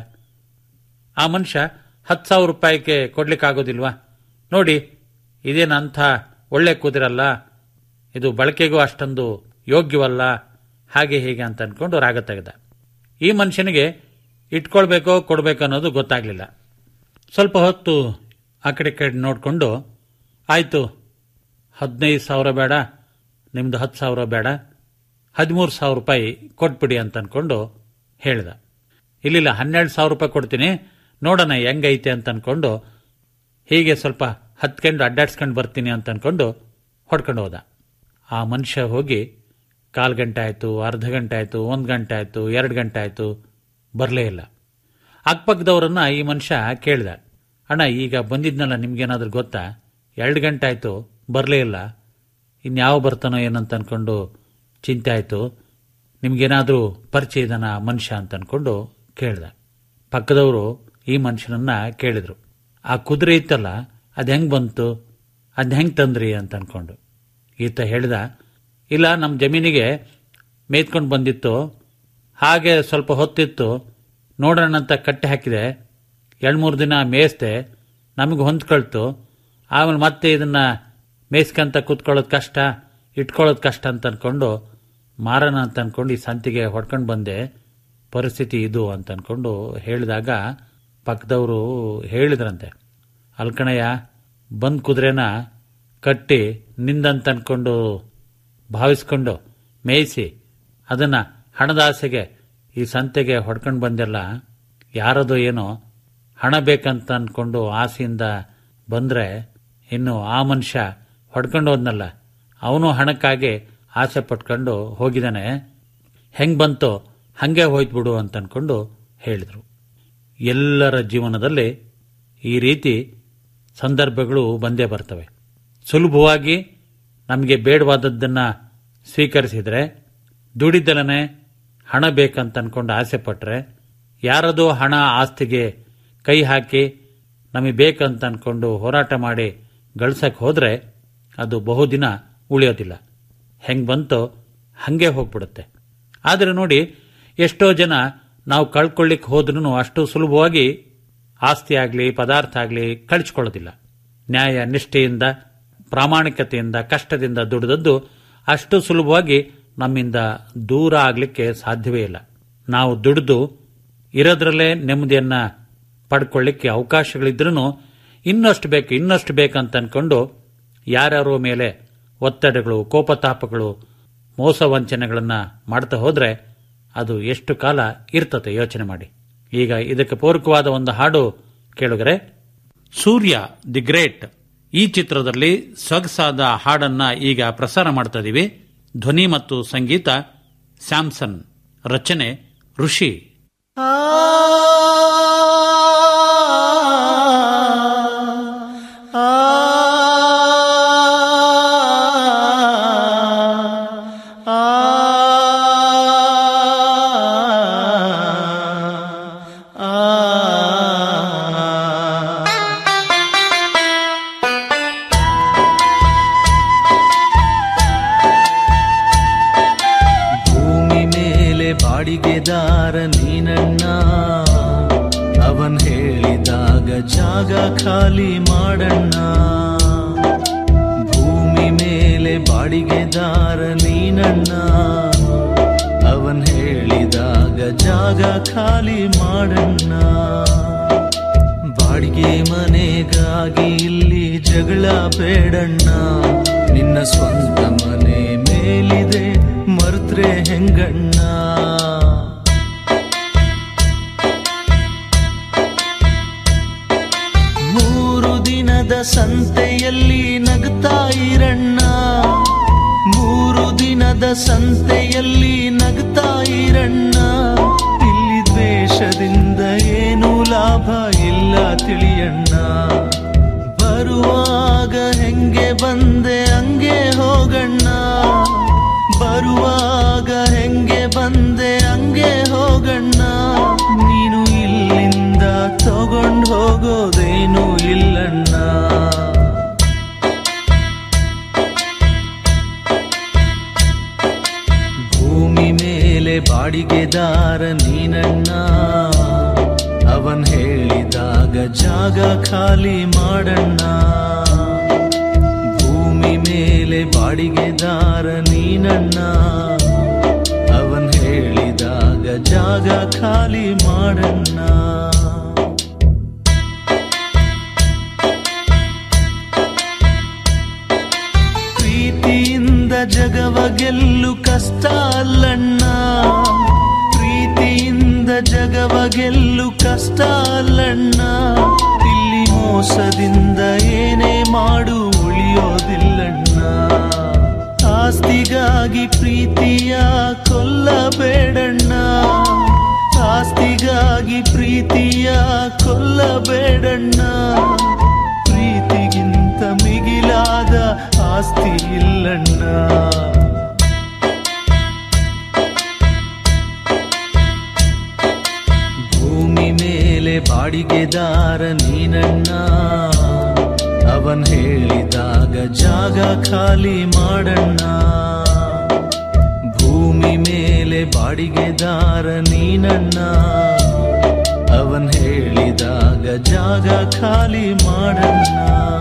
ಆ ಮನುಷ್ಯ ಹತ್ತು ಸಾವಿರ ರೂಪಾಯಿಗೆ ಕೊಡ್ಲಿಕ್ಕಾಗೋದಿಲ್ವಾ ನೋಡಿ ಇದೇನಂಥ ಒಳ್ಳೆ ಕುದಿರಲ್ಲ ಇದು ಬಳಕೆಗೂ ಅಷ್ಟೊಂದು ಯೋಗ್ಯವಲ್ಲ ಹಾಗೆ ಹೀಗೆ ಅಂತ ಅನ್ಕೊಂಡು ರಾಗ ತೆಗೆದ ಈ ಮನುಷ್ಯನಿಗೆ ಇಟ್ಕೊಳ್ಬೇಕೋ ಕೊಡಬೇಕೋ ಅನ್ನೋದು ಗೊತ್ತಾಗ್ಲಿಲ್ಲ ಸ್ವಲ್ಪ ಹೊತ್ತು ಆ ಕಡೆ ಈ ಕಡೆ ನೋಡಿಕೊಂಡು ಆಯಿತು ಹದಿನೈದು ಸಾವಿರ ಬೇಡ ನಿಮ್ದು ಹತ್ತು ಸಾವಿರ ಬೇಡ ಹದಿಮೂರು ಸಾವಿರ ರೂಪಾಯಿ ಕೊಟ್ಬಿಡಿ ಅಂತ ಅನ್ಕೊಂಡು ಹೇಳ್ದ ಇಲ್ಲಿಲ್ಲ ಹನ್ನೆರಡು ಸಾವಿರ ರೂಪಾಯಿ ಕೊಡ್ತೀನಿ ನೋಡೋಣ ಹೆಂಗೈತೆ ಅಂತ ಅನ್ಕೊಂಡು ಹೀಗೆ ಸ್ವಲ್ಪ ಹತ್ಕೊಂಡು ಅಡ್ಡಾಡ್ಸ್ಕೊಂಡು ಬರ್ತೀನಿ ಅಂತ ಅನ್ಕೊಂಡು ಹೊಡ್ಕೊಂಡು ಹೋದ ಆ ಮನುಷ್ಯ ಹೋಗಿ ಕಾಲು ಗಂಟೆ ಆಯಿತು ಅರ್ಧ ಗಂಟೆ ಆಯಿತು ಒಂದು ಗಂಟೆ ಆಯಿತು ಎರಡು ಗಂಟೆ ಆಯಿತು ಬರಲೇ ಇಲ್ಲ ಅಕ್ಕಪಕ್ಕದವರನ್ನ ಈ ಮನುಷ್ಯ ಕೇಳ್ದ ಅಣ್ಣ ಈಗ ಬಂದಿದ್ನಲ್ಲ ನಿಮ್ಗೇನಾದ್ರೂ ಗೊತ್ತಾ ಎರಡು ಗಂಟೆ ಆಯಿತು ಬರಲೇ ಇಲ್ಲ ಇನ್ಯಾವ ಬರ್ತಾನೋ ಏನಂತ ಅನ್ಕೊಂಡು ಚಿಂತೆ ಆಯಿತು ನಿಮ್ಗೇನಾದ್ರೂ ಪರಿಚಯ ಇದನ ಮನುಷ್ಯ ಅಂತ ಅನ್ಕೊಂಡು ಕೇಳ್ದ ಪಕ್ಕದವರು ಈ ಮನುಷ್ಯನನ್ನ ಕೇಳಿದ್ರು ಆ ಕುದುರೆ ಇತ್ತಲ್ಲ ಅದು ಹೆಂಗ್ ಬಂತು ಅದ್ ಹೆಂಗ್ ತಂದ್ರಿ ಅಂತ ಅನ್ಕೊಂಡು ಈತ ಹೇಳ್ದ ಇಲ್ಲ ನಮ್ಮ ಜಮೀನಿಗೆ ಮೇಯ್ತ್ಕೊಂಡು ಬಂದಿತ್ತು ಹಾಗೆ ಸ್ವಲ್ಪ ಹೊತ್ತಿತ್ತು ನೋಡೋಣ ಅಂತ ಕಟ್ಟಿ ಹಾಕಿದೆ ಎರಡು ಮೂರು ದಿನ ಮೇಯಿಸ್ದೆ ನಮಗೆ ಹೊಂದ್ಕೊಳ್ತು ಆಮೇಲೆ ಮತ್ತೆ ಇದನ್ನ ಮೇಯ್ಸ್ಕೊಂತ ಕೂತ್ಕೊಳ್ಳೋದು ಕಷ್ಟ ಇಟ್ಕೊಳ್ಳೋದು ಕಷ್ಟ ಅಂತ ಅನ್ಕೊಂಡು ಮಾರೋಣ ಅಂತ ಅನ್ಕೊಂಡು ಈ ಸಂತಿಗೆ ಹೊಡ್ಕೊಂಡು ಬಂದೆ ಪರಿಸ್ಥಿತಿ ಇದು ಅಂತ ಅನ್ಕೊಂಡು ಹೇಳಿದಾಗ ಪಕ್ಕದವರು ಹೇಳಿದ್ರಂತೆ ಅಲ್ಕಣಯ್ಯ ಬಂದ್ ಕುದುರೆನ ಕಟ್ಟಿ ನಿಂದಂತ ಅನ್ಕೊಂಡು ಭಾವಿಸ್ಕೊಂಡು ಮೇಯಿಸಿ ಅದನ್ನ ಹಣದ ಆಸೆಗೆ ಈ ಸಂತೆಗೆ ಹೊಡ್ಕೊಂಡು ಬಂದೆಲ್ಲ ಯಾರದೋ ಏನೋ ಹಣ ಬೇಕಂತ ಅನ್ಕೊಂಡು ಆಸೆಯಿಂದ ಬಂದ್ರೆ ಇನ್ನು ಆ ಮನುಷ್ಯ ಹೊಡ್ಕೊಂಡು ಹೋದ್ನಲ್ಲ ಅವನು ಹಣಕ್ಕಾಗಿ ಆಸೆ ಪಟ್ಕೊಂಡು ಹೋಗಿದ್ದಾನೆ ಹೆಂಗ್ ಬಂತೋ ಹಂಗೆ ಹೋಯ್ತು ಬಿಡು ಅಂತ ಅನ್ಕೊಂಡು ಹೇಳಿದ್ರು ಎಲ್ಲರ ಜೀವನದಲ್ಲಿ ಈ ರೀತಿ ಸಂದರ್ಭಗಳು ಬಂದೇ ಬರ್ತವೆ ಸುಲಭವಾಗಿ ನಮಗೆ ಬೇಡವಾದದ್ದನ್ನು ಸ್ವೀಕರಿಸಿದರೆ ದುಡಿದಲನೆ ಹಣ ಬೇಕಂತ ಅನ್ಕೊಂಡು ಆಸೆ ಪಟ್ಟರೆ ಯಾರದೋ ಹಣ ಆಸ್ತಿಗೆ ಕೈ ಹಾಕಿ ನಮಗೆ ಬೇಕಂತ ಅನ್ಕೊಂಡು ಹೋರಾಟ ಮಾಡಿ ಗಳಿಸಕ್ಕೆ ಹೋದರೆ ಅದು ಬಹುದಿನ ಉಳಿಯೋದಿಲ್ಲ ಹೆಂಗೆ ಬಂತೋ ಹಂಗೆ ಹೋಗ್ಬಿಡುತ್ತೆ ಆದರೆ ನೋಡಿ ಎಷ್ಟೋ ಜನ ನಾವು ಕಳ್ಕೊಳ್ಳಿಕ್ಕೆ ಹೋದ್ರೂ ಅಷ್ಟು ಸುಲಭವಾಗಿ ಆಸ್ತಿ ಆಗಲಿ ಪದಾರ್ಥ ಆಗಲಿ ಕಳಿಸ್ಕೊಳ್ಳೋದಿಲ್ಲ ನ್ಯಾಯ ನಿಷ್ಠೆಯಿಂದ ಪ್ರಾಮಾಣಿಕತೆಯಿಂದ ಕಷ್ಟದಿಂದ ದುಡಿದದ್ದು ಅಷ್ಟು ಸುಲಭವಾಗಿ ನಮ್ಮಿಂದ ದೂರ ಆಗಲಿಕ್ಕೆ ಸಾಧ್ಯವೇ ಇಲ್ಲ ನಾವು ದುಡಿದು ಇರೋದ್ರಲ್ಲೇ ನೆಮ್ಮದಿಯನ್ನ ಪಡ್ಕೊಳ್ಳಿಕ್ಕೆ ಅವಕಾಶಗಳಿದ್ರೂ ಇನ್ನಷ್ಟು ಬೇಕು ಇನ್ನಷ್ಟು ಬೇಕಂತ ಅನ್ಕೊಂಡು ಯಾರ್ಯಾರೋ ಮೇಲೆ ಒತ್ತಡಗಳು ಕೋಪತಾಪಗಳು ಮೋಸ ವಂಚನೆಗಳನ್ನ ಮಾಡ್ತಾ ಹೋದ್ರೆ ಅದು ಎಷ್ಟು ಕಾಲ ಇರ್ತತೆ ಯೋಚನೆ ಮಾಡಿ ಈಗ ಇದಕ್ಕೆ ಪೂರಕವಾದ ಒಂದು ಹಾಡು ಕೇಳುಗರೆ ಸೂರ್ಯ ದಿ ಗ್ರೇಟ್ ಈ ಚಿತ್ರದಲ್ಲಿ ಸೊಗಸಾದ ಹಾಡನ್ನ ಈಗ ಪ್ರಸಾರ ಮಾಡ್ತಾ ಇದೀವಿ ಧ್ವನಿ ಮತ್ತು ಸಂಗೀತ ಸ್ಯಾಮ್ಸನ್ ರಚನೆ ಋಷಿ ಭೂಮಿ ಮೇಲೆ ಬಾಡಿಗೆದಾರ ನೀನಣ್ಣ ಅವನ್ ಹೇಳಿದಾಗ ಜಾಗ ಖಾಲಿ ಮಾಡಣ್ಣ ಭೂಮಿ ಮೇಲೆ ಬಾಡಿಗೆದಾರ ನೀನಣ್ಣ ಅವನ್ ಹೇಳಿದಾಗ ಜಾಗ ಖಾಲಿ ಮಾಡಣ್ಣ ಬಾಡಿಗೆ ಮನೆಗಾಗಿ ಇಲ್ಲಿ ಜಗಳ ಬೇಡಣ್ಣ ನಿನ್ನ ಸ್ವಂತ ಮನೆ ಮೇಲಿದೆ ಮರ್ತ್ರೆ ಹೆಂಗಣ್ಣ ಮೂರು ದಿನದ ಸಂತೆಯಲ್ಲಿ ನಗ್ತಾ ಇರಣ್ಣ ಮೂರು ದಿನದ ಸಂತೆಯಲ್ಲಿ ನಗ್ತಾ ಇರಣ್ಣ ಇಲ್ಲಿ ದ್ವೇಷದಿಂದ ಏನು ಲಾಭ ಇಲ್ಲ ತಿಳಿಯಣ್ಣ ಬರುವಾಗ ಹೆಂಗೆ ಬಂದೆ ಹಂಗೆ ಹೋಗಣ್ಣ ಬರುವಾಗ ಹೆಂಗೆ ಬಂದೆ ಹಂಗೆ ಹೋಗಣ್ಣ ನೀನು ಇಲ್ಲಿಂದ ತಗೊಂಡು ಹೋಗೋದೇನು ಇಲ್ಲಣ್ಣ ಭೂಮಿ ಮೇಲೆ ಬಾಡಿಗೆದಾರ ನೀನಣ್ಣ ಅವನ್ ಹೇಳಿದಾಗ ಜಾಗ ಖಾಲಿ ಮಾಡಣ್ಣ ಭೂಮಿ ಮೇಲೆ ಬಾಡಿಗೆದಾರ ನೀನಣ್ಣ ಅವನ್ ಹೇಳಿದಾಗ ಜಾಗ ಖಾಲಿ ಮಾಡಣ್ಣ ಪ್ರೀತಿಯಿಂದ ಜಗವ ಗೆಲ್ಲು ಕಷ್ಟ ಅಲ್ಲಣ್ಣ ಪ್ರೀತಿಯಿಂದ ಜಗವ ಗೆಲ್ಲು ಕಷ್ಟ ಅಲ್ಲಣ್ಣ ಇಲ್ಲಿ ಮೋಸದಿಂದ ಏನೇ ಮಾಡು ಉಳಿಯೋದಿಲ್ಲಣ್ಣ ಆಸ್ತಿಗಾಗಿ ಪ್ರೀತಿಯ ಕೊಲ್ಲಬೇಡಣ್ಣ ಆಸ್ತಿಗಾಗಿ ಪ್ರೀತಿಯ ಕೊಲ್ಲಬೇಡಣ್ಣ ಪ್ರೀತಿಗಿಂತ ಮಿಗಿಲಾದ ಆಸ್ತಿ ಇಲ್ಲಣ್ಣ ಭೂಮಿ ಮೇಲೆ ಬಾಡಿಗೆದಾರ ನೀನಣ್ಣ ಅವನ್ ಹೇಳಿದಾಗ ಜಾಗ ಖಾಲಿ ಮಾಡಣ್ಣ ಭೂಮಿ ಮೇಲೆ ಬಾಡಿಗೆದಾರ ನೀನಣ್ಣ ಅವನ್ ಹೇಳಿದಾಗ ಜಾಗ ಖಾಲಿ ಮಾಡಣ್ಣ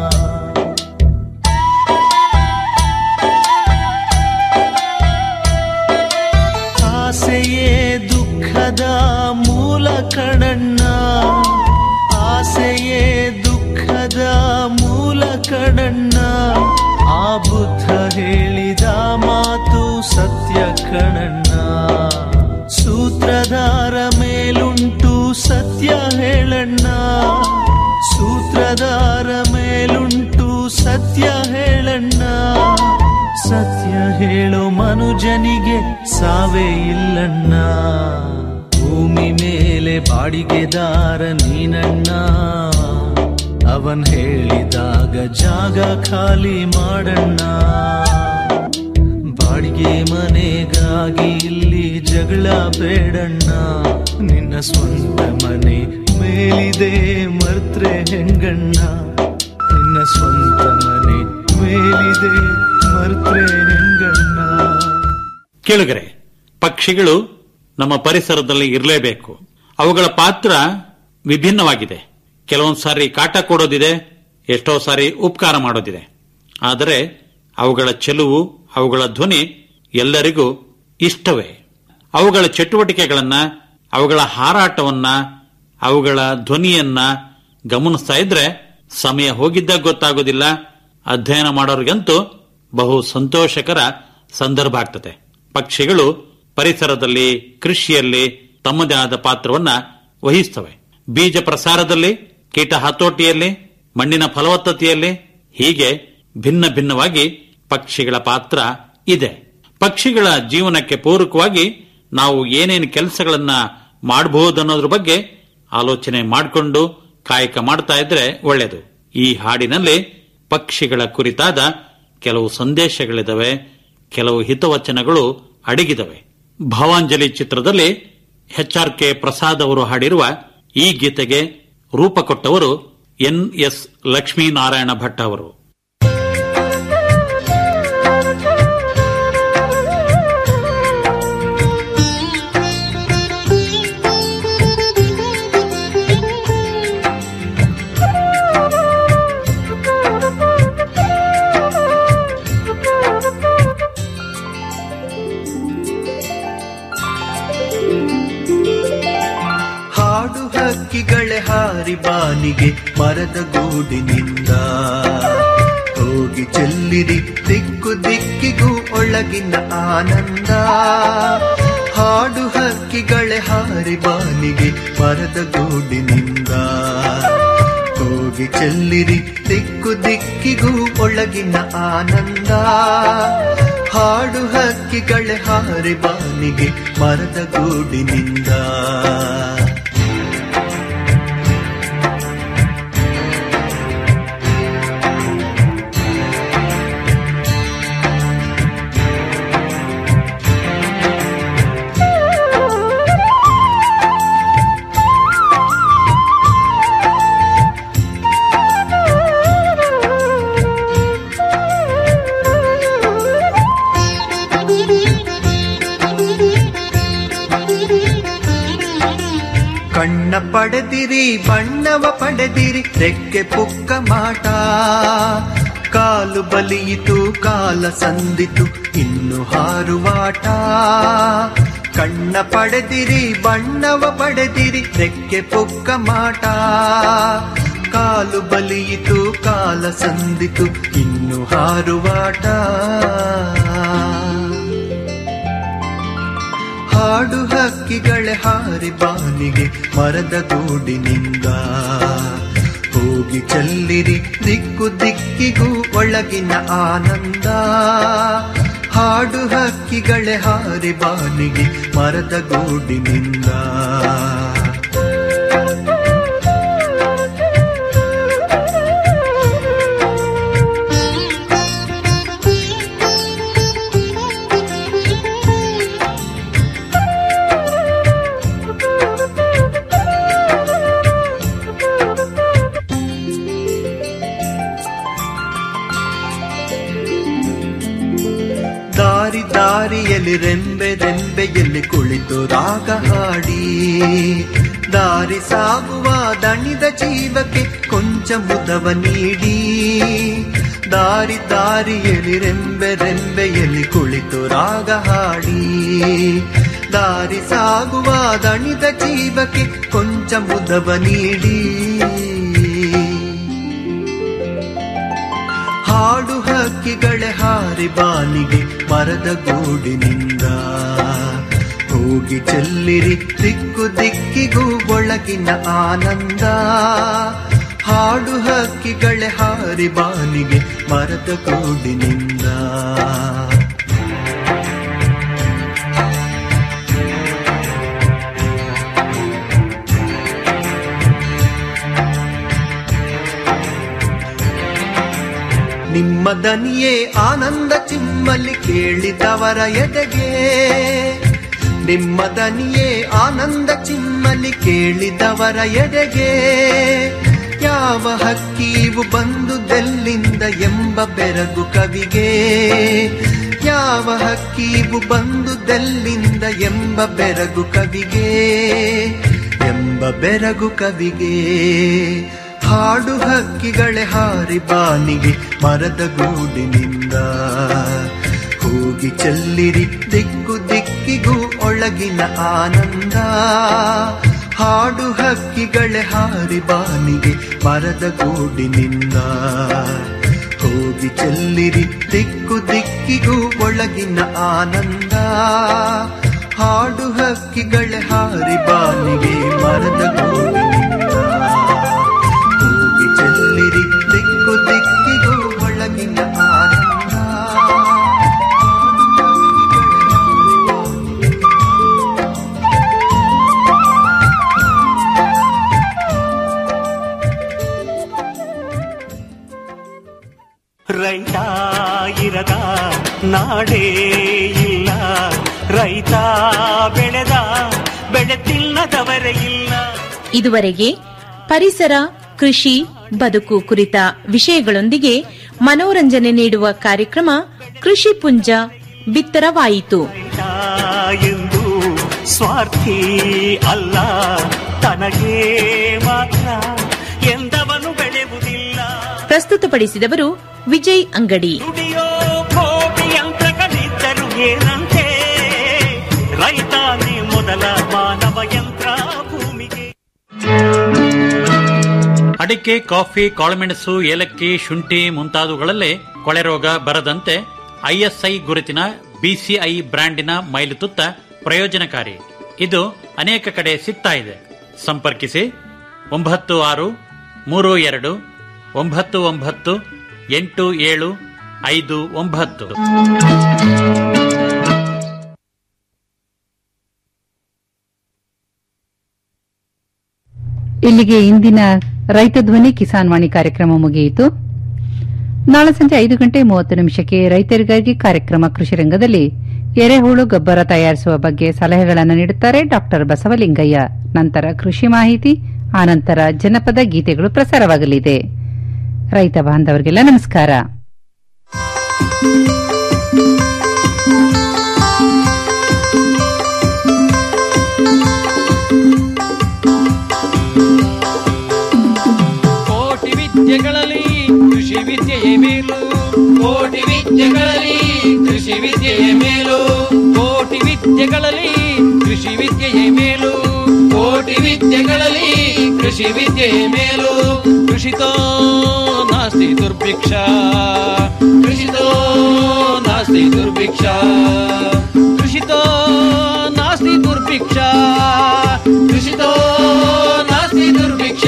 ಆಸೆಯೇ ದುಃಖದ ಮೂಲ ಕಣಣ್ಣ ಆಸೆಯೇ ದುಃಖದ ಮೂಲ ಕಣಣ್ಣ ಆ ಬುದ್ಧ ಹೇಳಿದ ಮಾತು ಸತ್ಯ ಕಣಣ್ಣ ಸೂತ್ರಧಾರ ಮೇಲುಂಟು ಸತ್ಯ ಹೇಳಣ್ಣ ಸೂತ್ರಧಾರ ಮೇಲುಂಟು ಸತ್ಯ ಹೇಳಣ್ಣ ಸತ್ಯ ಹೇಳೋ ಮನುಜನಿಗೆ ಸಾವೇ ಇಲ್ಲಣ್ಣ ಭೂಮಿ ಮೇಲೆ ಬಾಡಿಗೆದಾರ ನೀನಣ್ಣ ಅವನ್ ಹೇಳಿದಾಗ ಜಾಗ ಖಾಲಿ ಮಾಡಣ್ಣ ಬಾಡಿಗೆ ಮನೆಗಾಗಿ ಇಲ್ಲಿ ಜಗಳ ಬೇಡಣ್ಣ ನಿನ್ನ ಸ್ವಂತ ಮನೆ ಮೇಲಿದೆ ಮರ್ತ್ರೆ ಹೆಂಗಣ್ಣ ನಿನ್ನ ಸ್ವಂತ ಮನೆ ಮೇಲಿದೆ ಮರ್ತ್ರೆ ಹೆಂಗಣ್ಣ ಕೇಳುಗರೆ ಪಕ್ಷಿಗಳು ನಮ್ಮ ಪರಿಸರದಲ್ಲಿ ಇರಲೇಬೇಕು ಅವುಗಳ ಪಾತ್ರ ವಿಭಿನ್ನವಾಗಿದೆ ಕೆಲವೊಂದು ಸಾರಿ ಕಾಟ ಕೊಡೋದಿದೆ ಎಷ್ಟೋ ಸಾರಿ ಉಪಕಾರ ಮಾಡೋದಿದೆ ಆದರೆ ಅವುಗಳ ಚೆಲುವು ಅವುಗಳ ಧ್ವನಿ ಎಲ್ಲರಿಗೂ ಇಷ್ಟವೇ ಅವುಗಳ ಚಟುವಟಿಕೆಗಳನ್ನ ಅವುಗಳ ಹಾರಾಟವನ್ನ ಅವುಗಳ ಧ್ವನಿಯನ್ನ ಗಮನಿಸ್ತಾ ಇದ್ರೆ ಸಮಯ ಹೋಗಿದ್ದಾಗ ಗೊತ್ತಾಗೋದಿಲ್ಲ ಅಧ್ಯಯನ ಮಾಡೋರಿಗಂತೂ ಬಹು ಸಂತೋಷಕರ ಸಂದರ್ಭ ಆಗ್ತದೆ ಪಕ್ಷಿಗಳು ಪರಿಸರದಲ್ಲಿ ಕೃಷಿಯಲ್ಲಿ ತಮ್ಮದೇ ಆದ ಪಾತ್ರವನ್ನ ವಹಿಸ್ತವೆ ಬೀಜ ಪ್ರಸಾರದಲ್ಲಿ ಕೀಟ ಹತೋಟಿಯಲ್ಲಿ ಮಣ್ಣಿನ ಫಲವತ್ತತೆಯಲ್ಲಿ ಹೀಗೆ ಭಿನ್ನ ಭಿನ್ನವಾಗಿ ಪಕ್ಷಿಗಳ ಪಾತ್ರ ಇದೆ ಪಕ್ಷಿಗಳ ಜೀವನಕ್ಕೆ ಪೂರಕವಾಗಿ ನಾವು ಏನೇನು ಕೆಲಸಗಳನ್ನ ಮಾಡಬಹುದು ಅನ್ನೋದ್ರ ಬಗ್ಗೆ ಆಲೋಚನೆ ಮಾಡಿಕೊಂಡು ಕಾಯಕ ಮಾಡ್ತಾ ಇದ್ರೆ ಒಳ್ಳೆಯದು ಈ ಹಾಡಿನಲ್ಲಿ ಪಕ್ಷಿಗಳ ಕುರಿತಾದ ಕೆಲವು ಸಂದೇಶಗಳಿದಾವೆ ಕೆಲವು ಹಿತವಚನಗಳು ಅಡಗಿದವೆ ಭಾವಾಂಜಲಿ ಚಿತ್ರದಲ್ಲಿ ಎಚ್ ಆರ್ ಕೆ ಪ್ರಸಾದ್ ಅವರು ಹಾಡಿರುವ ಈ ಗೀತೆಗೆ ರೂಪ ಕೊಟ್ಟವರು ಎನ್ ಎಸ್ ಲಕ್ಷ್ಮೀನಾರಾಯಣ ಭಟ್ ಅವರು ಹಾಡು ಹಕ್ಕಿಗಳೇ ಹಾರಿ ಬಾನಿಗೆ ಮರದ ಗೂಡಿನಿಂದ ಹೋಗಿ ಚೆಲ್ಲಿರಿ ದಿಕ್ಕು ದಿಕ್ಕಿಗೂ ಒಳಗಿನ ಆನಂದ ಹಾಡು ಹಕ್ಕಿಗಳೇ ಹಾರಿ ಬಾನಿಗೆ ಮರದ ಗೂಡಿನಿಂದ ಹೋಗಿ ಚೆಲ್ಲಿರಿ ದಿಕ್ಕು ದಿಕ್ಕಿಗೂ ಒಳಗಿನ ಆನಂದ ಹಾಡು ಹಕ್ಕಿಗಳೇ ಹಾರಿ ಬಾನಿಗೆ ಮರದ ಗೂಡಿನಿಂದ ಕಣ್ಣ ಪಡೆದಿರಿ ಬಣ್ಣವ ಪಡೆದಿರಿ ರೆಕ್ಕೆ ಪುಕ್ಕ ಮಾಟ ಕಾಲು ಬಲಿಯಿತು ಕಾಲ ಸಂದಿತು ಇನ್ನು ಹಾರುವಾಟ ಕಣ್ಣ ಪಡೆದಿರಿ ಬಣ್ಣವ ಪಡೆದಿರಿ ರೆಕ್ಕೆ ಪುಕ್ಕ ಮಾಟ ಕಾಲು ಬಲಿಯಿತು ಕಾಲ ಸಂದಿತು ಇನ್ನು ಹಾರುವಾಟ ಹಾಡು ಹಕ್ಕಿಗಳೇ ಹಾರಿ ಬಾನಿಗೆ ಮರದ ಗೂಡಿನಿಂದ ಹೋಗಿ ಚೆಲ್ಲಿರಿ ದಿಕ್ಕು ದಿಕ್ಕಿಗೂ ಒಳಗಿನ ಆನಂದ ಹಾಡು ಹಕ್ಕಿಗಳೇ ಹಾರಿ ಬಾನಿಗೆ ಮರದ ಗೂಡಿನಿಂದ ದಾರಿ ದಾರಿಯಲ್ಲಿ ರೆಂಬೆ ರೆಂಬೆಯಲ್ಲಿ ಕುಳಿತು ರಾಗ ಹಾಡಿ ದಾರಿ ಸಾಗುವ ದಣಿದ ಜೀವಕ್ಕೆ ಕೊಂಚ ಮುದವ ನೀಡಿ ದಾರಿ ದಾರಿಯಲ್ಲಿ ರೆಂಬೆ ರೆಂಬೆಯಲ್ಲಿ ಕುಳಿತು ರಾಗ ಹಾಡಿ ದಾರಿ ಸಾಗುವ ದಣಿದ ಜೀವಕ್ಕೆ ಕೊಂಚ ಮುದವ ನೀಡಿ ಹಾಡು ಹಕ್ಕಿಗಳೇ ಹಾರಿ ಬಾನಿಗೆ ಮರದ ಗೂಡಿನಿಂದ ಹೋಗಿ ಚೆಲ್ಲಿರಿ ದಿಕ್ಕು ದಿಕ್ಕಿಗೂ ಒಳಗಿನ ಆನಂದ ಹಾಡು ಹಕ್ಕಿಗಳೇ ಹಾರಿ ಬಾನಿಗೆ ಮರದ ಗೂಡಿನಿಂದ ದನಿಯೇ ಆನಂದ ಚಿಮ್ಮಲಿ ಕೇಳಿದವರ ಎದೆಗೆ ನಿಮ್ಮ ದನಿಯೇ ಆನಂದ ಚಿಮ್ಮಲಿ ಕೇಳಿದವರ ಎದೆಗೆ ಯಾವ ಹಕ್ಕಿವು ಬಂದುದೆಲ್ಲಿಂದ ಎಂಬ ಬೆರಗು ಕವಿಗೆ ಯಾವ ಹಕ್ಕಿವು ಬಂದುದೆಲ್ಲಿಂದ ಎಂಬ ಬೆರಗು ಕವಿಗೆ ಎಂಬ ಬೆರಗು ಕವಿಗೆ ಹಾಡು ಹಕ್ಕಿಗಳೇ ಹಾರಿ ಬಾನಿಗೆ ಮರದ ಗೂಡಿನಿಂದ ಹೋಗಿ ಚೆಲ್ಲಿರಿ ದಿಕ್ಕು ದಿಕ್ಕಿಗೂ ಒಳಗಿನ ಆನಂದ ಹಾಡು ಹಕ್ಕಿಗಳೇ ಹಾರಿ ಬಾನಿಗೆ ಮರದ ಗೂಡಿನಿಂದ ಹೋಗಿ ಚೆಲ್ಲಿರಿ ದಿಕ್ಕು ದಿಕ್ಕಿಗೂ ಒಳಗಿನ ಆನಂದ ಹಾಡು ಹಕ್ಕಿಗಳೇ ಹಾರಿ ಬಾನಿಗೆ ಮರದ ಗೂಡಿನಿಂದ ಹೋಗಿ ಚೆಲ್ಲಿರಿ ದಿಕ್ಕು ದಿಕ್ಕಿಗೂ ಒಳಗಿನ ಆನಂದ ರೈತ ಇರದ ನಾಡೇ ಇಲ್ಲ ರೈತ ಬೆಳೆದ ಬೆಳೆ ತಿನ್ನದವರೇ ಇಲ್ಲ ಇದುವರೆಗೆ ಪರಿಸರ ಕೃಷಿ ಬದುಕು ಕುರಿತ ವಿಷಯಗಳೊಂದಿಗೆ ಮನೋರಂಜನೆ ನೀಡುವ ಕಾರ್ಯಕ್ರಮ ಕೃಷಿ ಪುಂಜ ಬಿತ್ತರವಾಯಿತು ಎಂದು ಸ್ವಾರ್ಥಿ ಅಲ್ಲ ತನಗೆ ಮಾತ್ರ ಎಂದವನು ಬೆಳೆಯುವುದಿಲ್ಲ ಪ್ರಸ್ತುತಪಡಿಸಿದವರು ವಿಜಯ್ ಅಂಗಡಿ ದುಡಿಯೋ ಕೋಟಿ ಯಂತ್ರಗಳಿದ್ದರು ಏನಂತೆ ರೈತಾನೆ ಮೊದಲ ಮಾನವ ಯಂತ್ರ ಭೂಮಿಗೆ ಅಡಿಕೆ ಕಾಫಿ ಕಾಳುಮೆಣಸು ಏಲಕ್ಕಿ ಶುಂಠಿ ಮುಂತಾದವುಗಳಲ್ಲೇ ಕೊಳೆ ರೋಗ ಬರದಂತೆ ಐಎಸ್ಐ ಗುರುತಿನ ಬಿಸಿಐ ಬ್ರ್ಯಾಂಡಿನ ಮೈಲುತುತ್ತ ಪ್ರಯೋಜನಕಾರಿ ಇದು ಅನೇಕ ಕಡೆ ಸಿಗ್ತಾ ಇದೆ ಸಂಪರ್ಕಿಸಿ ಒಂಬತ್ತು ಆರು ಮೂರು ಎರಡು ಒಂಬತ್ತು ಒಂಬತ್ತು ಎಂಟು ಏಳು ಐದು ಒಂಬತ್ತು ಇಲ್ಲಿಗೆ ಇಂದಿನ ರೈತ ಧ್ವನಿ ಕಿಸಾನ್ ವಾಣಿ ಕಾರ್ಯಕ್ರಮ ಮುಗಿಯಿತು ನಾಳೆ ಸಂಜೆ ಐದು ಗಂಟೆ ಮೂವತ್ತು ನಿಮಿಷಕ್ಕೆ ರೈತರಿಗಾಗಿ ಕಾರ್ಯಕ್ರಮ ಕೃಷಿ ರಂಗದಲ್ಲಿ ಎರೆಹುಳು ಗೊಬ್ಬರ ತಯಾರಿಸುವ ಬಗ್ಗೆ ಸಲಹೆಗಳನ್ನು ನೀಡುತ್ತಾರೆ ಡಾ ಬಸವಲಿಂಗಯ್ಯ ನಂತರ ಕೃಷಿ ಮಾಹಿತಿ ಆನಂತರ ಜನಪದ ಗೀತೆಗಳು ಪ್ರಸಾರವಾಗಲಿದೆ ರೈತ ಬಾಂಧವರಿಗೆಲ್ಲ ನಮಸ್ಕಾರ ಕೋಟಿ ವಿದ್ಯೆಗಳಲ್ಲಿ ಕೃಷಿ ವಿದ್ಯೆಯೇ ಮೇಲು ಕೋಟಿ ವಿದ್ಯೆಗಳಲ್ಲಿ ಕೃಷಿ ವಿದ್ಯೆಯೇ ಮೇಲು ಕೋಟಿ ವಿದ್ಯೆಗಳಲ್ಲಿ ಕೃಷಿ ವಿದ್ಯೆಯೇ ಮೇಲು ಕೋಟಿ ವಿದ್ಯೆಗಳಲ್ಲಿ ಕೃಷಿ ವಿದ್ಯೆಯೇ ಮೇಲು ಕೃಷಿತೋ ನಾಸ್ತಿ ದುರ್ಭಿಕ್ಷ ಕೃಷಿತೋ ನಾಸ್ತಿ ದುರ್ಭಿಕ್ಷ ಕೃಷಿತೋ ನಾಸ್ತಿ ದುರ್ಭಿಕ್ಷ ಕೃಷಿತೋ ನಾಸ್ತಿ ದುರ್ಭಿಕ್ಷ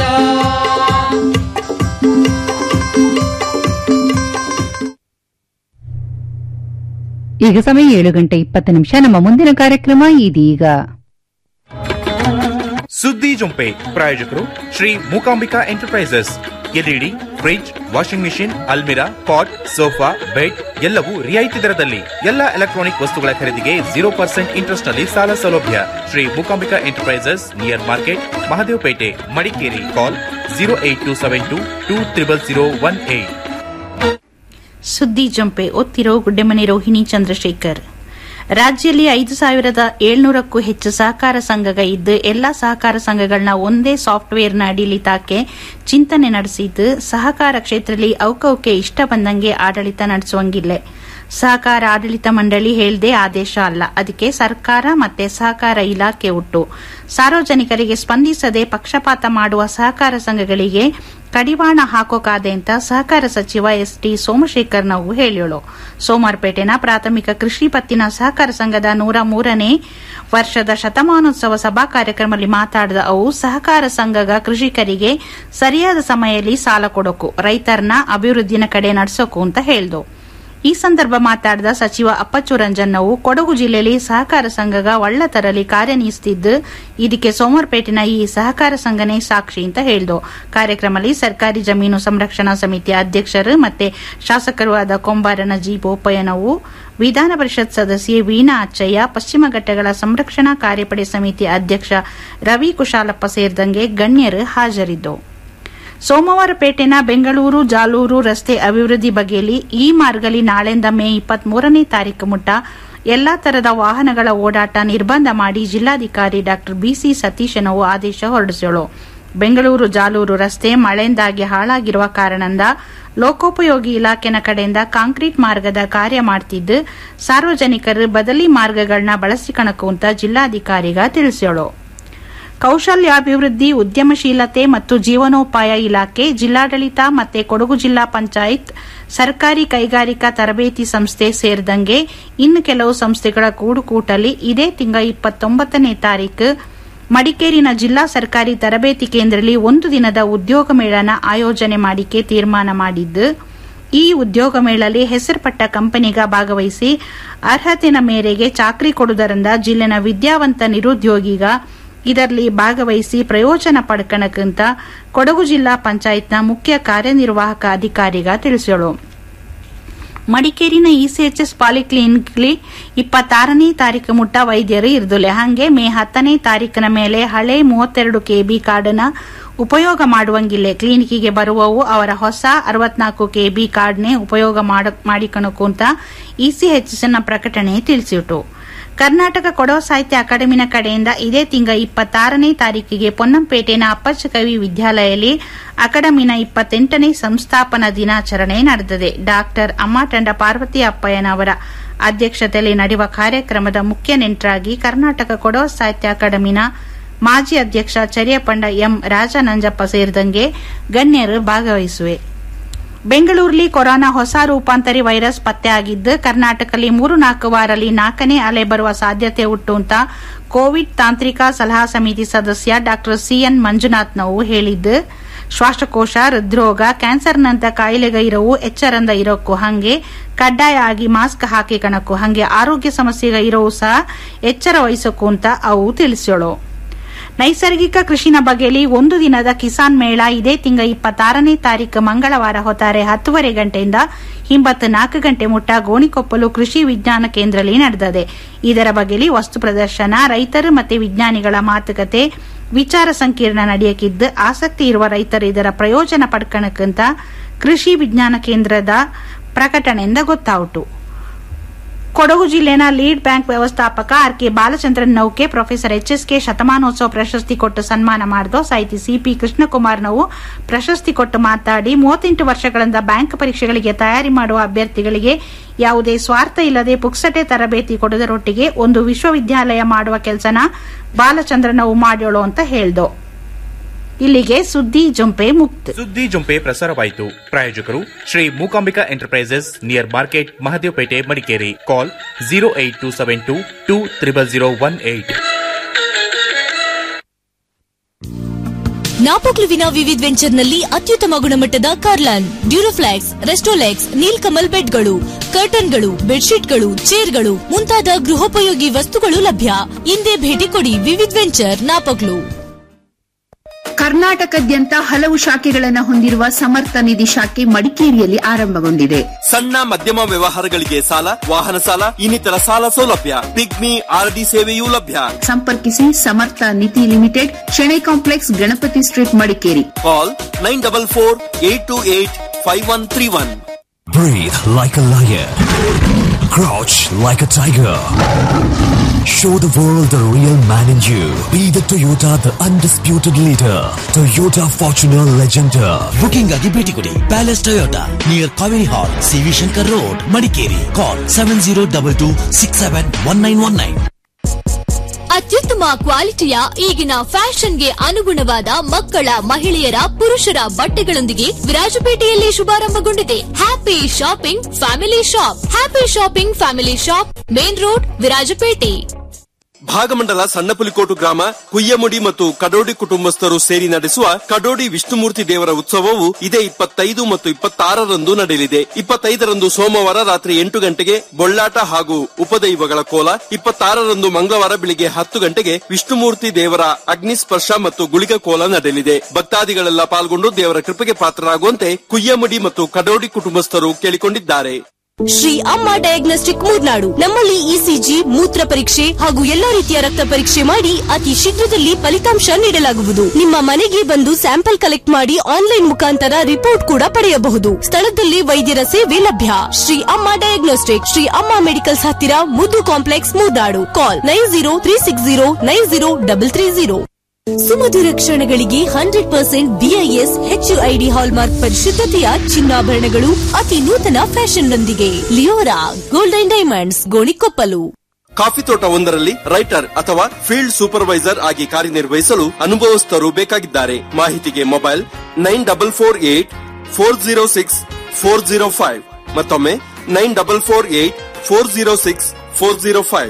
ಈಗ ಸಮಯ ಏಳು ಗಂಟೆ ಇಪ್ಪತ್ತು ನಿಮಿಷ ನಮ್ಮ ಮುಂದಿನ ಕಾರ್ಯಕ್ರಮ ಇದೀಗ ಸುದ್ದಿ ಜೊಂಪೆ ಪ್ರಾಯೋಜಕರು Shri Mookambika Enterprises LED fridge washing machine ಅಲ್ಮಿರಾ ಪಾಟ್ ಸೋಫಾ ಬೆಡ್ ಎಲ್ಲವೂ ರಿಯಾಯಿತಿ ದರದಲ್ಲಿ ಎಲ್ಲ ಎಲೆಕ್ಟ್ರಾನಿಕ್ ವಸ್ತುಗಳ ಖರೀದಿಗೆ ಜೀರೋ ಪರ್ಸೆಂಟ್ ಇಂಟ್ರೆಸ್ಟ್ ನಲ್ಲಿ ಸಾಲ ಸೌಲಭ್ಯ Shri Mookambika Enterprises near market Mahadevapete Madikeri call zero eight two seven two two triple zero one eight ಸುದ್ದಿ ಜಂಪೆ ಒತ್ತಿರೋ ಗುಡ್ಡೆಮನೆ ರೋಹಿಣಿ ಚಂದ್ರಶೇಖರ್ ರಾಜ್ಯದಲ್ಲಿ ಐದು ಸಾವಿರದ ಏಳ್ನೂರಕ್ಕೂ ಹೆಚ್ಚು ಸಹಕಾರ ಸಂಘಗ ಇದ್ದು ಎಲ್ಲಾ ಸಹಕಾರ ಸಂಘಗಳನ್ನ ಒಂದೇ ಸಾಫ್ಟ್ವೇರ್ನ ಅಡಿಲಿತಾಕೆ ಚಿಂತನೆ ನಡೆಸಿದ್ದು ಸಹಕಾರ ಕ್ಷೇತ್ರದಲ್ಲಿ ಅವಕೌಕೆ ಇಷ್ಟ ಬಂದಂಗೆ ಆಡಳಿತ ನಡೆಸುವಂಗಿಲ್ಲ ಸಹಕಾರ ಆಡಳಿತ ಮಂಡಳಿ ಹೇಳ್ದೆ ಆದೇಶ ಅಲ್ಲ ಅದಕ್ಕೆ ಸರ್ಕಾರ ಮತ್ತೆ ಸಹಕಾರ ಇಲಾಖೆ ಉಟ್ಟು ಸಾರ್ವಜನಿಕರಿಗೆ ಸ್ಪಂದಿಸದೆ ಪಕ್ಷಪಾತ ಮಾಡುವ ಸಹಕಾರ ಸಂಘಗಳಿಗೆ ಕಡಿವಾಣ ಹಾಕೋಕಾದೆ ಅಂತ ಸಹಕಾರ ಸಚಿವ ಎಸ್ ಟಿ ಸೋಮಶೇಖರ್ ನಾವು ಹೇಳಿಳು ಸೋಮವಾರಪೇಟೆನ ಪ್ರಾಥಮಿಕ ಕೃಷಿ ಪತ್ತಿನ ಸಹಕಾರ ಸಂಘದ ನೂರ ಮೂರನೇ ವರ್ಷದ ಶತಮಾನೋತ್ಸವ ಸಭಾ ಕಾರ್ಯಕ್ರಮದಲ್ಲಿ ಮಾತಾಡಿದ ಅವು ಸಹಕಾರ ಸಂಘಗ ಕೃಷಿಕರಿಗೆ ಸರಿಯಾದ ಸಮಯದಲ್ಲಿ ಸಾಲ ಕೊಡೋಕು ರೈತರನ್ನ ಅಭಿವೃದ್ಧಿನ ಕಡೆ ನಡೆಸೋಕು ಅಂತ ಹೇಳ್ದು ಈ ಸಂದರ್ಭ ಮಾತಾಡಿದ ಸಚಿವ ಅಪ್ಪಚ್ಚು ರಂಜನ್ನವು ಕೊಡಗು ಜಿಲ್ಲೆಯಲ್ಲಿ ಸಹಕಾರ ಸಂಘಗ ಒಳ್ಳ ತರಲಿ ಕಾರ್ಯನಿರ್ವಹಿಸುತ್ತಿದ್ದು ಇದಕ್ಕೆ ಸೋಮವಾರಪೇಟೆನ ಈ ಸಹಕಾರ ಸಂಘನೇ ಸಾಕ್ಷಿ ಅಂತ ಹೇಳಿದ್ರು ಕಾರ್ಯಕ್ರಮದಲ್ಲಿ ಸರ್ಕಾರಿ ಜಮೀನು ಸಂರಕ್ಷಣಾ ಸಮಿತಿಯ ಅಧ್ಯಕ್ಷರು ಮತ್ತೆ ಶಾಸಕರು ಆದ ಕೊಂಬಾರನ ಜಿ ಬೋಪಯ್ಯನವು ವಿಧಾನ ಪರಿಷತ್ ಸದಸ್ಯೆ ವೀಣಾ ಅಚ್ಚಯ್ಯ ಪಶ್ಚಿಮ ಘಟ್ಟಗಳ ಸಂರಕ್ಷಣಾ ಕಾರ್ಯಪಡೆ ಸಮಿತಿ ಅಧ್ಯಕ್ಷ ರವಿ ಕುಶಾಲಪ್ಪ ಸೇರಿದಂಗೆ ಗಣ್ಯರು ಹಾಜರಿದ್ದರು ಸೋಮವಾರಪೇಟೆನ ಬೆಂಗಳೂರು ಜಾಲೂರು ರಸ್ತೆ ಅಭಿವೃದ್ಧಿ ಬಗ್ಗೆಯಲ್ಲಿ ಈ ಮಾರ್ಗಲಿ ನಾಳೆಯಿಂದ ಮೇ ಇಪ್ಪತ್ಮೂರನೇ ತಾರೀಕು ಮುಟ್ಟ ಎಲ್ಲಾ ತರದ ವಾಹನಗಳ ಓಡಾಟ ನಿರ್ಬಂಧ ಮಾಡಿ ಜಿಲ್ಲಾಧಿಕಾರಿ ಡಾ ಬಿಸಿ ಸತೀಶನವು ಆದೇಶ ಹೊರಡಿಸಳು ಬೆಂಗಳೂರು ಜಾಲೂರು ರಸ್ತೆ ಮಳೆಯಿಂದಾಗಿ ಹಾಳಾಗಿರುವ ಕಾರಣದಿಂದ ಲೋಕೋಪಯೋಗಿ ಇಲಾಖೆನ ಕಡೆಯಿಂದ ಕಾಂಕ್ರೀಟ್ ಮಾರ್ಗದ ಕಾರ್ಯ ಮಾಡ್ತಿದ್ದು ಸಾರ್ವಜನಿಕರು ಬದಲಿ ಮಾರ್ಗಗಳನ್ನ ಬಳಸಿಕಣಕು ಅಂತ ಜಿಲ್ಲಾಧಿಕಾರಿಗ ತಿಳಿಸ್ಯಾಳು ಕೌಶಲ್ಯಾಭಿವೃದ್ಧಿ ಉದ್ಯಮಶೀಲತೆ ಮತ್ತು ಜೀವನೋಪಾಯ ಇಲಾಖೆ ಜಿಲ್ಲಾಡಳಿತ ಮತ್ತು ಕೊಡಗು ಜಿಲ್ಲಾ ಪಂಚಾಯತ್ ಸರ್ಕಾರಿ ಕೈಗಾರಿಕಾ ತರಬೇತಿ ಸಂಸ್ಥೆ ಸೇರಿದಂಗೆ ಇನ್ನು ಕೆಲವು ಸಂಸ್ಥೆಗಳ ಕೂಡುಕೂಟಲಿ ಇದೇ ತಿಂಗಳ ಇಪ್ಪತ್ತೊಂಬತ್ತನೇ ತಾರೀಕು ಮಡಿಕೇರಿನ ಜಿಲ್ಲಾ ಸರ್ಕಾರಿ ತರಬೇತಿ ಕೇಂದ್ರದಲ್ಲಿ ಒಂದು ದಿನದ ಉದ್ಯೋಗ ಮೇಳನ ಆಯೋಜನೆ ಮಾಡಿಕೆ ತೀರ್ಮಾನ ಮಾಡಿದ್ದು ಈ ಉದ್ಯೋಗ ಮೇಳಲ್ಲಿ ಹೆಸರುಪಟ್ಟ ಕಂಪನಿಗ ಭಾಗವಹಿಸಿ ಅರ್ಹತೆನ ಮೇರೆಗೆ ಚಾಕರಿ ಕೊಡುವುದರಿಂದ ಜಿಲ್ಲೆನ ವಿದ್ಯಾವಂತ ನಿರುದ್ಯೋಗಿಗ ಇದರಲ್ಲಿ ಭಾಗವಹಿಸಿ ಪ್ರಯೋಜನ ಪಡ್ಕಣಕ್ಕಂತ ಕೊಡಗು ಜಿಲ್ಲಾ ಪಂಚಾಯತ್ನ ಮುಖ್ಯ ಕಾರ್ಯನಿರ್ವಾಹಕ ಅಧಿಕಾರಿಗ ತಿಳಿಸ್ಯಾಳು ಮಡಿಕೇರಿನ ಇಸಿಎಚ್ಎಸ್ ಪಾಲಿಕ್ಲಿನಿಕ್ಲಿ ಇಪ್ಪತ್ತಾರನೇ ತಾರೀಕು ಮುಟ್ಟ ವೈದ್ಯರು ಇರ್ದುಲೆ ಹಂಗೆ ಮೇ ಹತ್ತನೇ ತಾರೀಕಿನ ಮೇಲೆ ಹಳೆ ಮೂವತ್ತೆರಡು ಕೆಬಿ ಕಾರ್ಡ್ನ ಉಪಯೋಗ ಮಾಡುವಂಗಿಲ್ಲ ಕ್ಲಿನಿಕ್ಗೆ ಬರುವವು ಅವರ ಹೊಸ ಅರವತ್ನಾಲ್ಕು ಕೆಬಿ ಕಾರ್ಡ್ನೇ ಉಪಯೋಗ ಮಾಡಿಕಣಕು ಅಂತ ಇಸಿಎಚ್ಎಸ್ನ ಪ್ರಕಟಣೆ ತಿಳಿಸಿತು ಕರ್ನಾಟಕ ಕೊಡವ ಸಾಹಿತ್ಯ ಅಕಾಡೆಮಿನ ಕಡೆಯಿಂದ ಇದೇ ತಿಂಗಳ ಇಪ್ಪತ್ತಾರನೇ ತಾರೀಕಿಗೆ ಪೊನ್ನಂಪೇಟೆನ ಅಪ್ಪಚ್ಚ ಕವಿ ವಿದ್ಯಾಲಯದಲ್ಲಿ ಅಕಾಡೆಮಿನ ಇಪ್ಪತ್ತೆಂಟನೇ ಸಂಸ್ಥಾಪನಾ ದಿನಾಚರಣೆ ನಡೆದಿದೆ ಡಾಕ್ಟರ್ ಅಮ್ಮಾಟಂಡ ಪಾರ್ವತಿ ಅಪ್ಪಯ್ಯನವರ ಅಧ್ಯಕ್ಷತೆಯಲ್ಲಿ ನಡೆಯುವ ಕಾರ್ಯಕ್ರಮದ ಮುಖ್ಯ ನೆಂಟರಾಗಿ ಕರ್ನಾಟಕ ಕೊಡವ ಸಾಹಿತ್ಯ ಅಕಾಡೆಮಿನ ಮಾಜಿ ಅಧ್ಯಕ್ಷ ಚರಿಯಪಂಡ ಎಂ ರಾಜನಂಜಪ್ಪ ಸೇರಿದಂಗೆ ಗಣ್ಯರು ಭಾಗವಹಿಸುವೆ ಬೆಂಗಳೂರಲ್ಲಿ ಕೊರೋನಾ ಹೊಸ ರೂಪಾಂತರಿ ವೈರಸ್ ಪತ್ತೆಯಾಗಿದ್ದು ಕರ್ನಾಟಕದಲ್ಲಿ ಮೂರು ನಾಲ್ಕು ವಾರಲ್ಲಿ ನಾಲ್ಕನೇ ಅಲೆ ಬರುವ ಸಾಧ್ಯತೆ ಉಂಟು ಅಂತ ಕೋವಿಡ್ ತಾಂತ್ರಿಕ ಸಲಹಾ ಸಮಿತಿ ಸದಸ್ಯ ಡಾ ಸಿಎನ್ ಮಂಜುನಾಥ್ನವು ಹೇಳಿದ್ದು ಶ್ವಾಸಕೋಶ ಹೃದ್ರೋಗ ಕ್ಯಾನ್ಸರ್ನಂತ ಕಾಯಿಲೆಗ ಇರವು ಎಚ್ಚರಂದ ಇರೋಕ್ಕೂ ಹಂಗೆ ಕಡ್ಡಾಯ ಆಗಿ ಮಾಸ್ಕ್ ಹಾಕಿ ಕಣಕ್ಕೂ ಹಂಗೆ ಆರೋಗ್ಯ ಸಮಸ್ಯೆಗ ಇರೋವು ಸಹ ಎಚ್ಚರ ವಹಿಸೋಕು ಅಂತ ಅವು ತಿಳಿಸೋಳು ನೈಸರ್ಗಿಕ ಕೃಷಿನ ಬಗೆಯಲ್ಲಿ ಒಂದು ದಿನದ ಕಿಸಾನ್ ಮೇಳ ಇದೇ ತಿಂಗಳ ಇಪ್ಪತ್ತಾರನೇ ತಾರೀಕು ಮಂಗಳವಾರ ಹೊತ್ತಾರೆ ಹತ್ತುವರೆ ಗಂಟೆಯಿಂದ ಹಿಂಬತ್ತು ನಾಲ್ಕು ಗಂಟೆ ಮುಟ್ಟ ಗೋಣಿಕೊಪ್ಪಲು ಕೃಷಿ ವಿಜ್ಞಾನ ಕೇಂದ್ರದಲ್ಲಿ ನಡೆದಿದೆ ಇದರ ಬಗೆಯಲ್ಲಿ ವಸ್ತು ಪ್ರದರ್ಶನ ರೈತರು ಮತ್ತು ವಿಜ್ಞಾನಿಗಳ ಮಾತುಕತೆ ವಿಚಾರ ಸಂಕಿರಣ ನಡೆಯಕಿದ್ದು ಆಸಕ್ತಿ ಇರುವ ರೈತರು ಇದರ ಪ್ರಯೋಜನ ಪಡ್ಕಣಕ್ಕಂತ ಕೃಷಿ ವಿಜ್ಞಾನ ಕೇಂದ್ರದ ಪ್ರಕಟಣೆಯಿಂದ ಗೊತ್ತಾಯಿತು ಕೊಡಗು ಜಿಲ್ಲೆನ ಲೀಡ್ ಬ್ಯಾಂಕ್ ವ್ಯವಸ್ಥಾಪಕ ಆರ್ ಕೆ ಬಾಲಚಂದ್ರನ್ ನೌಕೆ ಪ್ರೊಫೆಸರ್ ಎಚ್ ಎಸ್ ಕೆ ಶತಮಾನೋತ್ಸವ ಪ್ರಶಸ್ತಿ ಕೊಟ್ಟು ಸನ್ಮಾನ ಮಾಡಿದ ಸಾಹಿತಿ ಸಿಪಿ ಕೃಷ್ಣಕುಮಾರ್ ನಾವು ಪ್ರಶಸ್ತಿ ಕೊಟ್ಟು ಮಾತಾಡಿ ಮೂವತ್ತೆಂಟು ವರ್ಷಗಳಿಂದ ಬ್ಯಾಂಕ್ ಪರೀಕ್ಷೆಗಳಿಗೆ ತಯಾರಿ ಮಾಡುವ ಅಭ್ಯರ್ಥಿಗಳಿಗೆ ಯಾವುದೇ ಸ್ವಾರ್ಥ ಇಲ್ಲದೆ ಪುಕ್ಸಟೆ ತರಬೇತಿ ಕೊಡುವುದರೊಟ್ಟಿಗೆ ಒಂದು ವಿಶ್ವವಿದ್ಯಾಲಯ ಮಾಡುವ ಕೆಲಸನ ಬಾಲಚಂದ್ರನ್ ನಾವು ಮಾಡೋಳು ಅಂತ ಹೇಳ್ದೋ ಇಲ್ಲಿಗೆ ಸುದ್ದಿ ಜೊಂಪೆ ಮುಕ್ತ ಸುದ್ದಿ ಜೊಂಪೆ ಪ್ರಸಾರವಾಯಿತು ಪ್ರಾಯೋಜಕರು Shri Mookambika Enterprises near market Mahadevapete Madikeri call zero eight two seven two two triple zero one eight ನಾಪೋಕ್ಲುವಿನ ವಿವಿಧ್ ವೆಂಚರ್ನಲ್ಲಿ ಅತ್ಯುತ್ತಮ ಗುಣಮಟ್ಟದ ಕಾರ್ಲಾನ್ ಡ್ಯೂರೋಫ್ಲಾಕ್ಸ್ ರೆಸ್ಟೋಲೆಕ್ಸ್ ನೀಲ್ಕಮಲ್ ಬೆಡ್ಗಳು ಕರ್ಟನ್ಗಳು ಬೆಡ್ಶೀಟ್ಗಳು ಚೇರ್ಗಳು ಮುಂತಾದ ಗೃಹೋಪಯೋಗಿ ವಸ್ತುಗಳು ಲಭ್ಯ ಹಿಂದೆ ಭೇಟಿ ಕೊಡಿ ವಿವಿಧ್ ವೆಂಚರ್ ನಾಪೋಕ್ಲು ಕರ್ನಾಟಕದ್ಯಂತ ಹಲವು ಶಾಖೆಗಳನ್ನು ಹೊಂದಿರುವ ಸಮರ್ಥ ನಿಧಿ ಶಾಖೆ ಮಡಿಕೇರಿಯಲ್ಲಿ ಆರಂಭಗೊಂಡಿದೆ ಸಣ್ಣ ಮಧ್ಯಮ ವ್ಯವಹಾರಗಳಿಗೆ ಸಾಲ ವಾಹನ ಸಾಲ ಇನ್ನಿತರ ಸಾಲ ಸೌಲಭ್ಯ ಪಿಗ್ಮಿ ಆರ್ಡಿ ಸೇವೆಯೂ ಲಭ್ಯ ಸಂಪರ್ಕಿಸಿ Samartha Nidhi Limited Shenoy Complex Ganapati Street Madikeri call nine double four eight two eight five one three one Breathe like a lion. Crouch like a tiger. Show the world the real man in you. Be the Toyota, the undisputed leader. Toyota Fortuner Legender. Booking ಆಗಿ ಭೇಟಿ ಕೊಡಿ Palace Toyota near Kaveri Hall C V Shankar Road Madikeri call seven zero double two six seven one nine one nine ಅತ್ಯುತ್ತಮ ಕ್ವಾಲಿಟಿಯ ಈಗಿನ ಫ್ಯಾಷನ್ಗೆ ಅನುಗುಣವಾದ ಮಕ್ಕಳ ಮಹಿಳೆಯರ ಪುರುಷರ ಬಟ್ಟೆಗಳೊಂದಿಗೆ ವಿರಾಜಪೇಟೆಯಲ್ಲಿ ಶುಭಾರಂಭಗೊಂಡಿದೆ Happy Shopping Family Shop Happy Shopping Family Shop main road Virajpet Bhagamandala Sannapulikotu ಗ್ರಾಮ ಕುಯ್ಯಮುಡಿ ಮತ್ತು ಕಡೋಡಿ ಕುಟುಂಬಸ್ಥರು ಸೇರಿ ನಡೆಸುವ ಕಡೋಡಿ ವಿಷ್ಣುಮೂರ್ತಿ ದೇವರ ಉತ್ಸವವು ಇದೇ ಇಪ್ಪತ್ತೈದು ಮತ್ತು ಇಪ್ಪತ್ತಾರರಂದು ನಡೆಯಲಿದೆ ಇಪ್ಪತ್ತೈದರಂದು ಸೋಮವಾರ ರಾತ್ರಿ ಎಂಟು ಗಂಟೆಗೆ ಬೊಳ್ಳಾಟ ಹಾಗೂ ಉಪದೈವಗಳ ಕೋಲ ಇಪ್ಪತ್ತಾರರಂದು ಮಂಗಳವಾರ ಬೆಳಿಗ್ಗೆ ಹತ್ತು ಗಂಟೆಗೆ ವಿಷ್ಣುಮೂರ್ತಿ ದೇವರ ಅಗ್ನಿಸ್ಪರ್ಶ ಮತ್ತು ಗುಳಿಗ ಕೋಲ ನಡೆಯಲಿದೆ ಭಕ್ತಾದಿಗಳೆಲ್ಲ ಪಾಲ್ಗೊಂಡು ದೇವರ ಕೃಪೆಗೆ ಪಾತ್ರರಾಗುವಂತೆ ಕುಯ್ಯಮುಡಿ ಮತ್ತು ಕಡೋಡಿ ಕುಟುಂಬಸ್ಥರು ಕೇಳಿಕೊಂಡಿದ್ದಾರೆ ಶ್ರೀ ಅಮ್ಮ ಡಯಾಗ್ನೋಸ್ಟಿಕ್ ಮೂರ್ನಾಡು ನಮ್ಮಲ್ಲಿ ಇಸಿಜಿ ಮೂತ್ರ ಪರೀಕ್ಷೆ ಹಾಗೂ ಎಲ್ಲಾ ರೀತಿಯ ರಕ್ತ ಪರೀಕ್ಷೆ ಮಾಡಿ ಅತಿ ಶೀಘ್ರದಲ್ಲಿ ಫಲಿತಾಂಶ ನೀಡಲಾಗುವುದು ನಿಮ್ಮ ಮನೆಗೆ ಬಂದು ಸ್ಯಾಂಪಲ್ ಕಲೆಕ್ಟ್ ಮಾಡಿ ಆನ್ಲೈನ್ ಮುಖಾಂತರ ರಿಪೋರ್ಟ್ ಕೂಡ ಪಡೆಯಬಹುದು ಸ್ಥಳದಲ್ಲಿ ವೈದ್ಯರ ಸೇವೆ ಲಭ್ಯ ಶ್ರೀ ಅಮ್ಮ ಡಯಾಗ್ನೋಸ್ಟಿಕ್ ಶ್ರೀ ಅಮ್ಮ ಮೆಡಿಕಲ್ಸ್ ಹತ್ತಿರ Muddu Complex Murnad call nine zero three six zero nine zero double three zero ಸುಮಧುರ ಕ್ಷಣಗಳಿಗೆ hundred percent BIS HUID hallmark ಪರಿಶುದ್ಧತೆಯ ಚಿನ್ನಾಭರಣಗಳು ಅತಿ ನೂತನ ಫ್ಯಾಷನ್ ನೊಂದಿಗೆ Leora Golden Diamonds Gonikoppal coffee ತೋಟ ಒಂದರಲ್ಲಿ ರೈಟರ್ ಅಥವಾ ಫೀಲ್ಡ್ ಸೂಪರ್ವೈಸರ್ ಆಗಿ ಕಾರ್ಯನಿರ್ವಹಿಸಲು ಅನುಭವಸ್ಥರು ಬೇಕಾಗಿದ್ದಾರೆ ಮಾಹಿತಿಗೆ mobile nine double four eight four zero six four zero five ಮತ್ತೊಮ್ಮೆ nine double four eight four zero six four zero five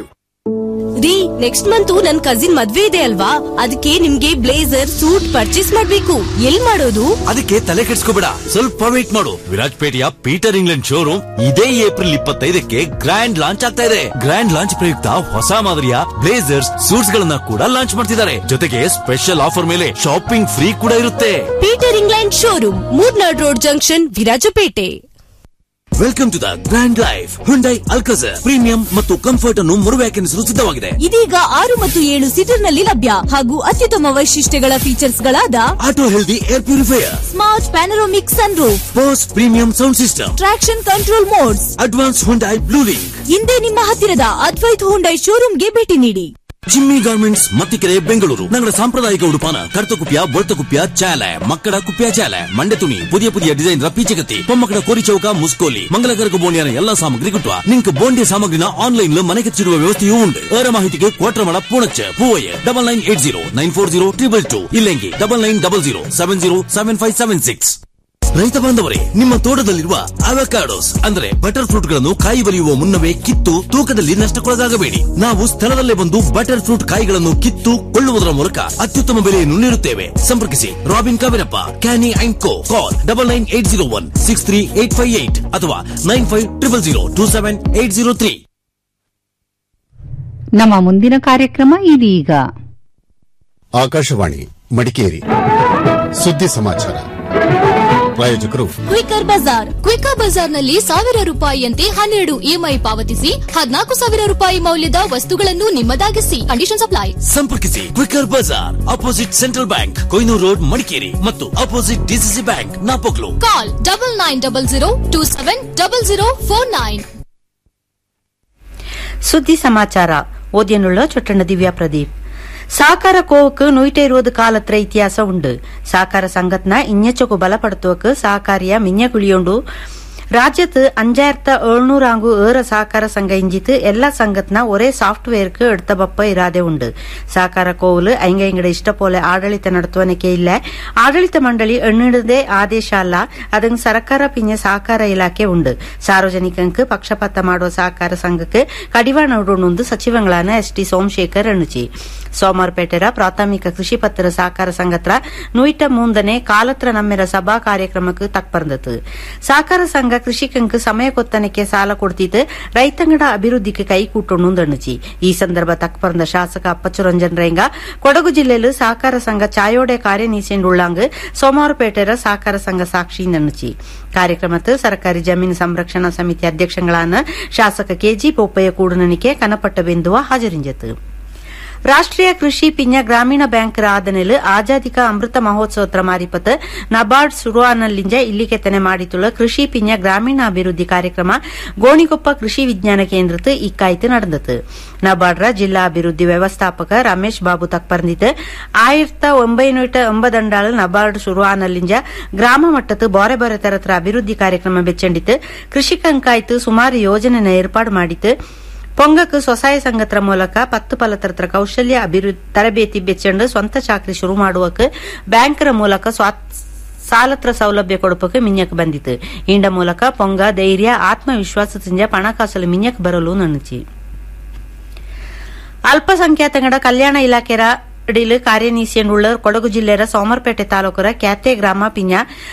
ರೀ ನೆಕ್ಸ್ಟ್ ಮಂತ್ ನನ್ ಕಸಿನ್ ಮದ್ವೆ ಇದೆ ಅಲ್ವಾ ಅದಕ್ಕೆ ನಿಮ್ಗೆ ಬ್ಲೇಸರ್ ಸೂಟ್ ಪರ್ಚೇಸ್ ಮಾಡ್ಬೇಕು ಎಲ್ ಮಾಡೋದು ಅದಕ್ಕೆ ತಲೆ ಕೆಡ್ಸ್ಕೋಬೇಡ ಸ್ವಲ್ಪ ವೇಟ್ ಮಾಡು ವಿರಾಜ್ಪೇಟೆಯ ಪೀಟರ್ ಇಂಗ್ಲೆಂಡ್ ಶೋರೂಮ್ ಇದೇ ಏಪ್ರಿಲ್ ಇಪ್ಪತ್ತೈದಕ್ಕೆ ಗ್ರ್ಯಾಂಡ್ ಲಾಂಚ್ ಆಗ್ತಾ ಇದೆ ಗ್ರ್ಯಾಂಡ್ ಲಾಂಚ್ ಪ್ರಯುಕ್ತ ಹೊಸ ಮಾದರಿಯ ಬ್ಲೇಸರ್ಸ್ ಸೂಟ್ಸ್ ಗಳನ್ನ ಕೂಡ ಲಾಂಚ್ ಮಾಡ್ತಿದ್ದಾರೆ ಜೊತೆಗೆ ಸ್ಪೆಷಲ್ ಆಫರ್ ಮೇಲೆ ಶಾಪಿಂಗ್ ಫ್ರೀ ಕೂಡ ಇರುತ್ತೆ Peter England showroom Murnad road junction Virajpet welcome to the grand life Hyundai Alcazar premium ಮತ್ತು ಕಂಫರ್ಟ್ ಅನ್ನು ಮರುವ್ಯಾಖ್ಯಾನಿಸಲು ಸಿದ್ಧವಾಗಿದೆ ಇದೀಗ ಆರು ಮತ್ತು ಏಳು ಸೀಟರ್ ನಲ್ಲಿ ಲಭ್ಯ ಹಾಗೂ ಅತ್ಯುತ್ತಮ ವೈಶಿಷ್ಟ್ಯಗಳ ಫೀಚರ್ಸ್ ಗಳಾದ auto healthy air purifier smart panoramic sunroof Bose premium sound system traction control modes advance Hyundai Bluelink ಹಿಂದೆ ನಿಮ್ಮ ಹತ್ತಿರದ ಅದ್ವೈತ್ ಹುಂಡೈ ಶೋರೂಮ್ಗೆ ಭೇಟಿ ನೀಡಿ ಜಿಮ್ಮಿ ಗಾರ್ಮೆಂಟ್ಸ್ ಮತ್ತಿಕೆರೆ ಬೆಂಗಳೂರು ನಗರ ಸಾಂಪ್ರದಾಯಿಕ ಉಡುಪಾನ ಕರ್ತಕುಪ್ಯ ಬೊಳ್ತಕುಪ್ಯ ಚಾಲೆ ಮಕ್ಕಳ ಕುಪ್ಯ ಚಾಲೆ ಮಂಡೆ ತುಣಿ ಪುದಿಯ ಪುದಿಯ ಡಿಸೈನ್ ರ ಪೀಚಗತಿ ಪೊಮ್ಮಕ್ಕಳ ಕೋರಿ ಚೌಕ ಮುಸ್ಕೋಲಿ ಮಂಗಲಕರಕ ಬೋಣಿಯನ ಎಲ್ಲಾ ಸಾಮಗ್ರಿ ಗಿಟ್ಟುವ ನಿಂಕ್ ಬೋಂಡಿ ಸಾಮಗ್ರಿನ ಆನ್ಲೈನ್ ಮನೆಗೆಚ್ಚಿಡುವ ವ್ಯವಸ್ಥೆಯೂ ಉಂಟು ಅವರ ಮಾಹಿತಿಗೆ ಕೋಟ್ರಮಳ Poonacha Poovaiah double nine eight zero nine four zero triple two ಇಲ್ಲೆಂಗಿ double nine double zero seven zero seven five seven six ರೈತ ಬಾಂಧವರೇ ನಿಮ್ಮ ತೋಟದಲ್ಲಿರುವ ಅವಕಾಡೋಸ್ ಅಂದ್ರೆ ಬಟರ್ ಫ್ರೂಟ್ ಗಳನ್ನು ಕಾಯಿ ಬಲಿಯುವ ಮುನ್ನವೇ ಕಿತ್ತು ತೂಕದಲ್ಲಿ ನಷ್ಟಕ್ಕೊಳಗಾಗಬೇಡಿ ನಾವು ಸ್ಥಳದಲ್ಲೇ ಬಂದು ಬಟರ್ ಫ್ರೂಟ್ ಕಾಯಿಗಳನ್ನು ಕಿತ್ತು ಕೊಳ್ಳುವುದರ ಮೂಲಕ ಅತ್ಯುತ್ತಮ ಬೆಲೆಯನ್ನು ನೀಡುತ್ತೇವೆ ಸಂಪರ್ಕಿಸಿ Robin Kaverappa Canny and co call double nine eight zero one six three eight five eight ಅಥವಾ nine five triple zero two seven eight zero three ನಮ್ಮ ಮುಂದಿನ ಕಾರ್ಯಕ್ರಮ ಇದೀಗ ಆಕಾಶವಾಣಿ ಮಡಿಕೇರಿ ಸುದ್ದಿ ಸಮಾಚಾರ ಪ್ರಾಯೋಜಕರು ಕ್ವಿಕರ್ ಬಜಾರ್ ಕ್ವಿಕರ್ ಬಜಾರ್ನಲ್ಲಿ ಸಾವಿರ ರೂಪಾಯಿಯಂತೆ ಹನ್ನೆರಡು ಇಎಂಐ ಪಾವತಿಸಿ ಹದಿನಾಲ್ಕು ಸಾವಿರ ರೂಪಾಯಿ ಮೌಲ್ಯದ ವಸ್ತುಗಳನ್ನು ನಿಮ್ಮದಾಗಿಸಿ ಕಂಡೀಷನ್ ಅಪ್ಲೈ ಸಂಪರ್ಕಿಸಿ ಕ್ವಿಕರ್ ಬಜಾರ್ opposite central bank Koinur road Madikeri ಮತ್ತು opposite DCC bank Napoklu call double nine double zero two seven double zero four nine ಸುದ್ದಿ ಸಮಾಚಾರ ಓದ್ಯನುಳ್ಳ ಚೊಟ್ಟಣ್ಣ ದಿವ್ಯಾ ಪ್ರದೀಪ್ ಸಾಕಾರ ಕೋವಕ್ಕೆ ನೂಯ್ಟ ಇರುವುದು ಕಾಲತ್ರ ಇತಿಹಾಸ ಉಂಡು ಸಾಕಾರ ಸಂಘತ್ನ ಇഞ്ഞച്ചൊക്കെ ಬಲಪಡುತ್ತವಕ್ಕೆ ಸಹಕಾರಿಯ ಮಿഞ്ഞ ಕುಳಿಯೋಂಡು ರಾಜ್ಯത്ത് അഞ്ചായിരത്തി എഴുന്നൂറാങ്കു ഏറെ സഹകാര സംഘ ഇഞ്ചിത്ത് എല്ലാ സംഘത്തിന ഒരേ ಸಾಫ್ಟ್ವೇರ್ക്ക് എടുത്ത ಬಪ್ಪ ಇರಾದೆ ಉಂಡು ಸಹಕಾರ ಕೋವಲು ಐಂಗ ಇಂಗಡ ಇಷ್ಟ ಪೋಲೆ ಆಡಳಿತ ನಡೆಸುವನಕ್ಕೆ ಇಲ್ಲ ಆಡಳಿತ ಮಂಡಳಿ ಎಣ್ಣಿಡದೆ ಆದೇಶ ಅಲ್ಲ ಅದಂಗ್ ಸರ್ಕಾರ ಪಿಂಜ ಸಹಕಾರ ಇಲಾಖೆ ಉಂಡು ಸಾರ್ವಜನಿಕಂಕ್ ಪಕ್ಷಪಾತ ಮಾಡುವ ಸಹಕಾರ ಸಂಘಕ್ಕೆ ಕಡಿವಾಣ ಉಂಡು ಸಚಿವಗಳಾನ ಎಸ್ ಟಿ ಸೋಮಶೇಖರ್ ಎಣ್ಣುಚಿ ಸೋಮವಾರಪೇಟೆರ ಪ್ರಾಥಮಿಕ ಕೃಷಿ ಪತ್ರ ಸಹಕಾರ ಸಂಘತ್ರ ನೂಯಿಟ ಮೂಂದನೆ ಕಾಲತ್ರ ನಮ್ಮೆರ ಸಭಾ ಕಾರ್ಯಕ್ರಮಕ್ಕೆ ತಕ್ಪರ್ದತು ಸಹಕಾರ ಸಂಘ ಕೃಷಿಕಂಕ್ ಸಮಯ ಕೊತ್ತನಕ್ಕೆ ಸಾಲ ಕೊಡ್ತಿದ್ದು ರೈತಂಗಡ ಅಭಿವೃದ್ಧಿಗೆ ಕೈ ಕೂಟೊಂಡು ದಣ್ಣುಚಿ ಈ ಸಂದರ್ಭ ತಕ್ಪರ್ದ ಶಾಸಕ ಅಪ್ಪಚ್ಚು ರಂಜನ್ ರೈಂಗ ಕೊಡಗು ಜಿಲ್ಲೆಯಲ್ಲಿ ಸಹಕಾರ ಸಂಘ ಚಾಯೋಡೆ ಕಾರ್ಯನೀಸೆಂಡುಳ್ಳಾಂಗ್ ಸೋಮವಾರಪೇಟೆರ ಸಹಕಾರ ಸಂಘ ಸಾಕ್ಷಿ ನಣ್ಣುಚಿ ಕಾರ್ಯಕ್ರಮത്തിൽ ಸರ್ಕಾರಿ ಜಮೀನು ಸಂರಕ್ಷಣಾ ಸಮಿತಿ ಅಧ್ಯಕ್ಷಗಳಾன ಶಾಸಕ ಕೆಜಿ ಪೊಪ್ಪಯ್ಯ ಕೂಡನನಿಕೆ ಕನಪಟ್ಟ ಬಿಂದುವ ಹಾಜರಿಂಜತು ರಾಷ್ಟ್ರೀಯ ಕೃಷಿ ಪಿಂಜ ಗ್ರಾಮೀಣ ಬ್ಯಾಂಕ್ ಆದನೆಲ್ ಆಜಾದಿಕ ಅಮೃತ ಮಹೋತ್ಸವತ್ರ ಮಾರಿಪತ್ ನಬಾರ್ಡ್ ಸುರುವಾನಲ್ಲಿಂಜ ಇಲ್ಲಿಕೆತ್ತನೆ ಮಾಡಿತುಳ್ಳ ಕೃಷಿ ಪಿಂಜ ಗ್ರಾಮೀಣಾಭಿವೃದ್ಧಿ ಕಾರ್ಯಕ್ರಮ ಗೋಣಿಕೊಪ್ಪ ಕೃಷಿ ವಿಜ್ಞಾನ ಕೇಂದ್ರത്ത് ಇಕ್ಕಾಯ್ತು ನಡೆದತು ನಬಾರ್ಡ್ರ ಜಿಲ್ಲಾ ಅಭಿವೃದ್ಧಿ ವ್ಯವಸ್ಥಾಪಕ ರಮೇಶ್ ಬಾಬು ತಕ್ಪರ್ನಿತ್ ಆಯಿರತ್ತ ಒಂಬೈನೂಟ ಒಂಬದಂಡಾಳು ನಬಾರ್ಡ್ ಸುರುವಾನಲ್ಲಿಂಜ ಗ್ರಾಮ ಮಟ್ಟത്ത് ಬೋರೆ ಬೋರೆ ತರತ್ರ ಅಭಿವೃದ್ಧಿ ಕಾರ್ಯಕ್ರಮ ಬೆಚ್ಚಂಡಿತ್ತು ಕೃಷಿಕಂಕಾಯ್ತು ಸುಮಾರು ಯೋಜನೆ ಏರ್ಪಾಡು ಮಾಡಿತ್ತು ಪೊಂಗಕ್ ಸ್ವಸಹಾಯ ಸಂಘತ್ರ ಮೂಲಕ ಪತ್ತು ಫಲತರತ್ರ ಕೌಶಲ್ಯ ಅಭಿವೃದ್ಧಿ ತರಬೇತಿ ಬೆಚ್ಚಂಡು ಸ್ವಂತ ಚಾಕ್ರಿ ಶುರು ಮಾಡುವಕ್ಕೆ ಬ್ಯಾಂಕರ ಮೂಲಕ ಸಾಲತ್ರ ಸೌಲಭ್ಯ ಕೊಡುಪಕ್ಕೆ ಮಿಂಜಕ್ ಬಂದಿತ್ತು ಇಂಡ ಮೂಲಕ ಪೊಂಗ ಧೈರ್ಯ ಆತ್ಮವಿಶ್ವಾಸದಿಂದ ಹಣಕಾಸಲು ಮಿಂಜಕ್ ಬರಲು ನನ್ನುಚಿ ಅಲ್ಪಸಂಖ್ಯಾತಂಗಡ ಕಲ್ಯಾಣ ಇಲಾಖೆರ ಅಡಿಲು ಕಾರ್ಯನೀಸಿಯಂಡುಳ್ಳ ಕೊಡಗು ಜಿಲ್ಲೆಯ ಸೋಮರ್ಪೇಟೆ ತಾಲೂಕರ ಕ್ಯಾತೆ ಗ್ರಾಮ ಪಿಂಜ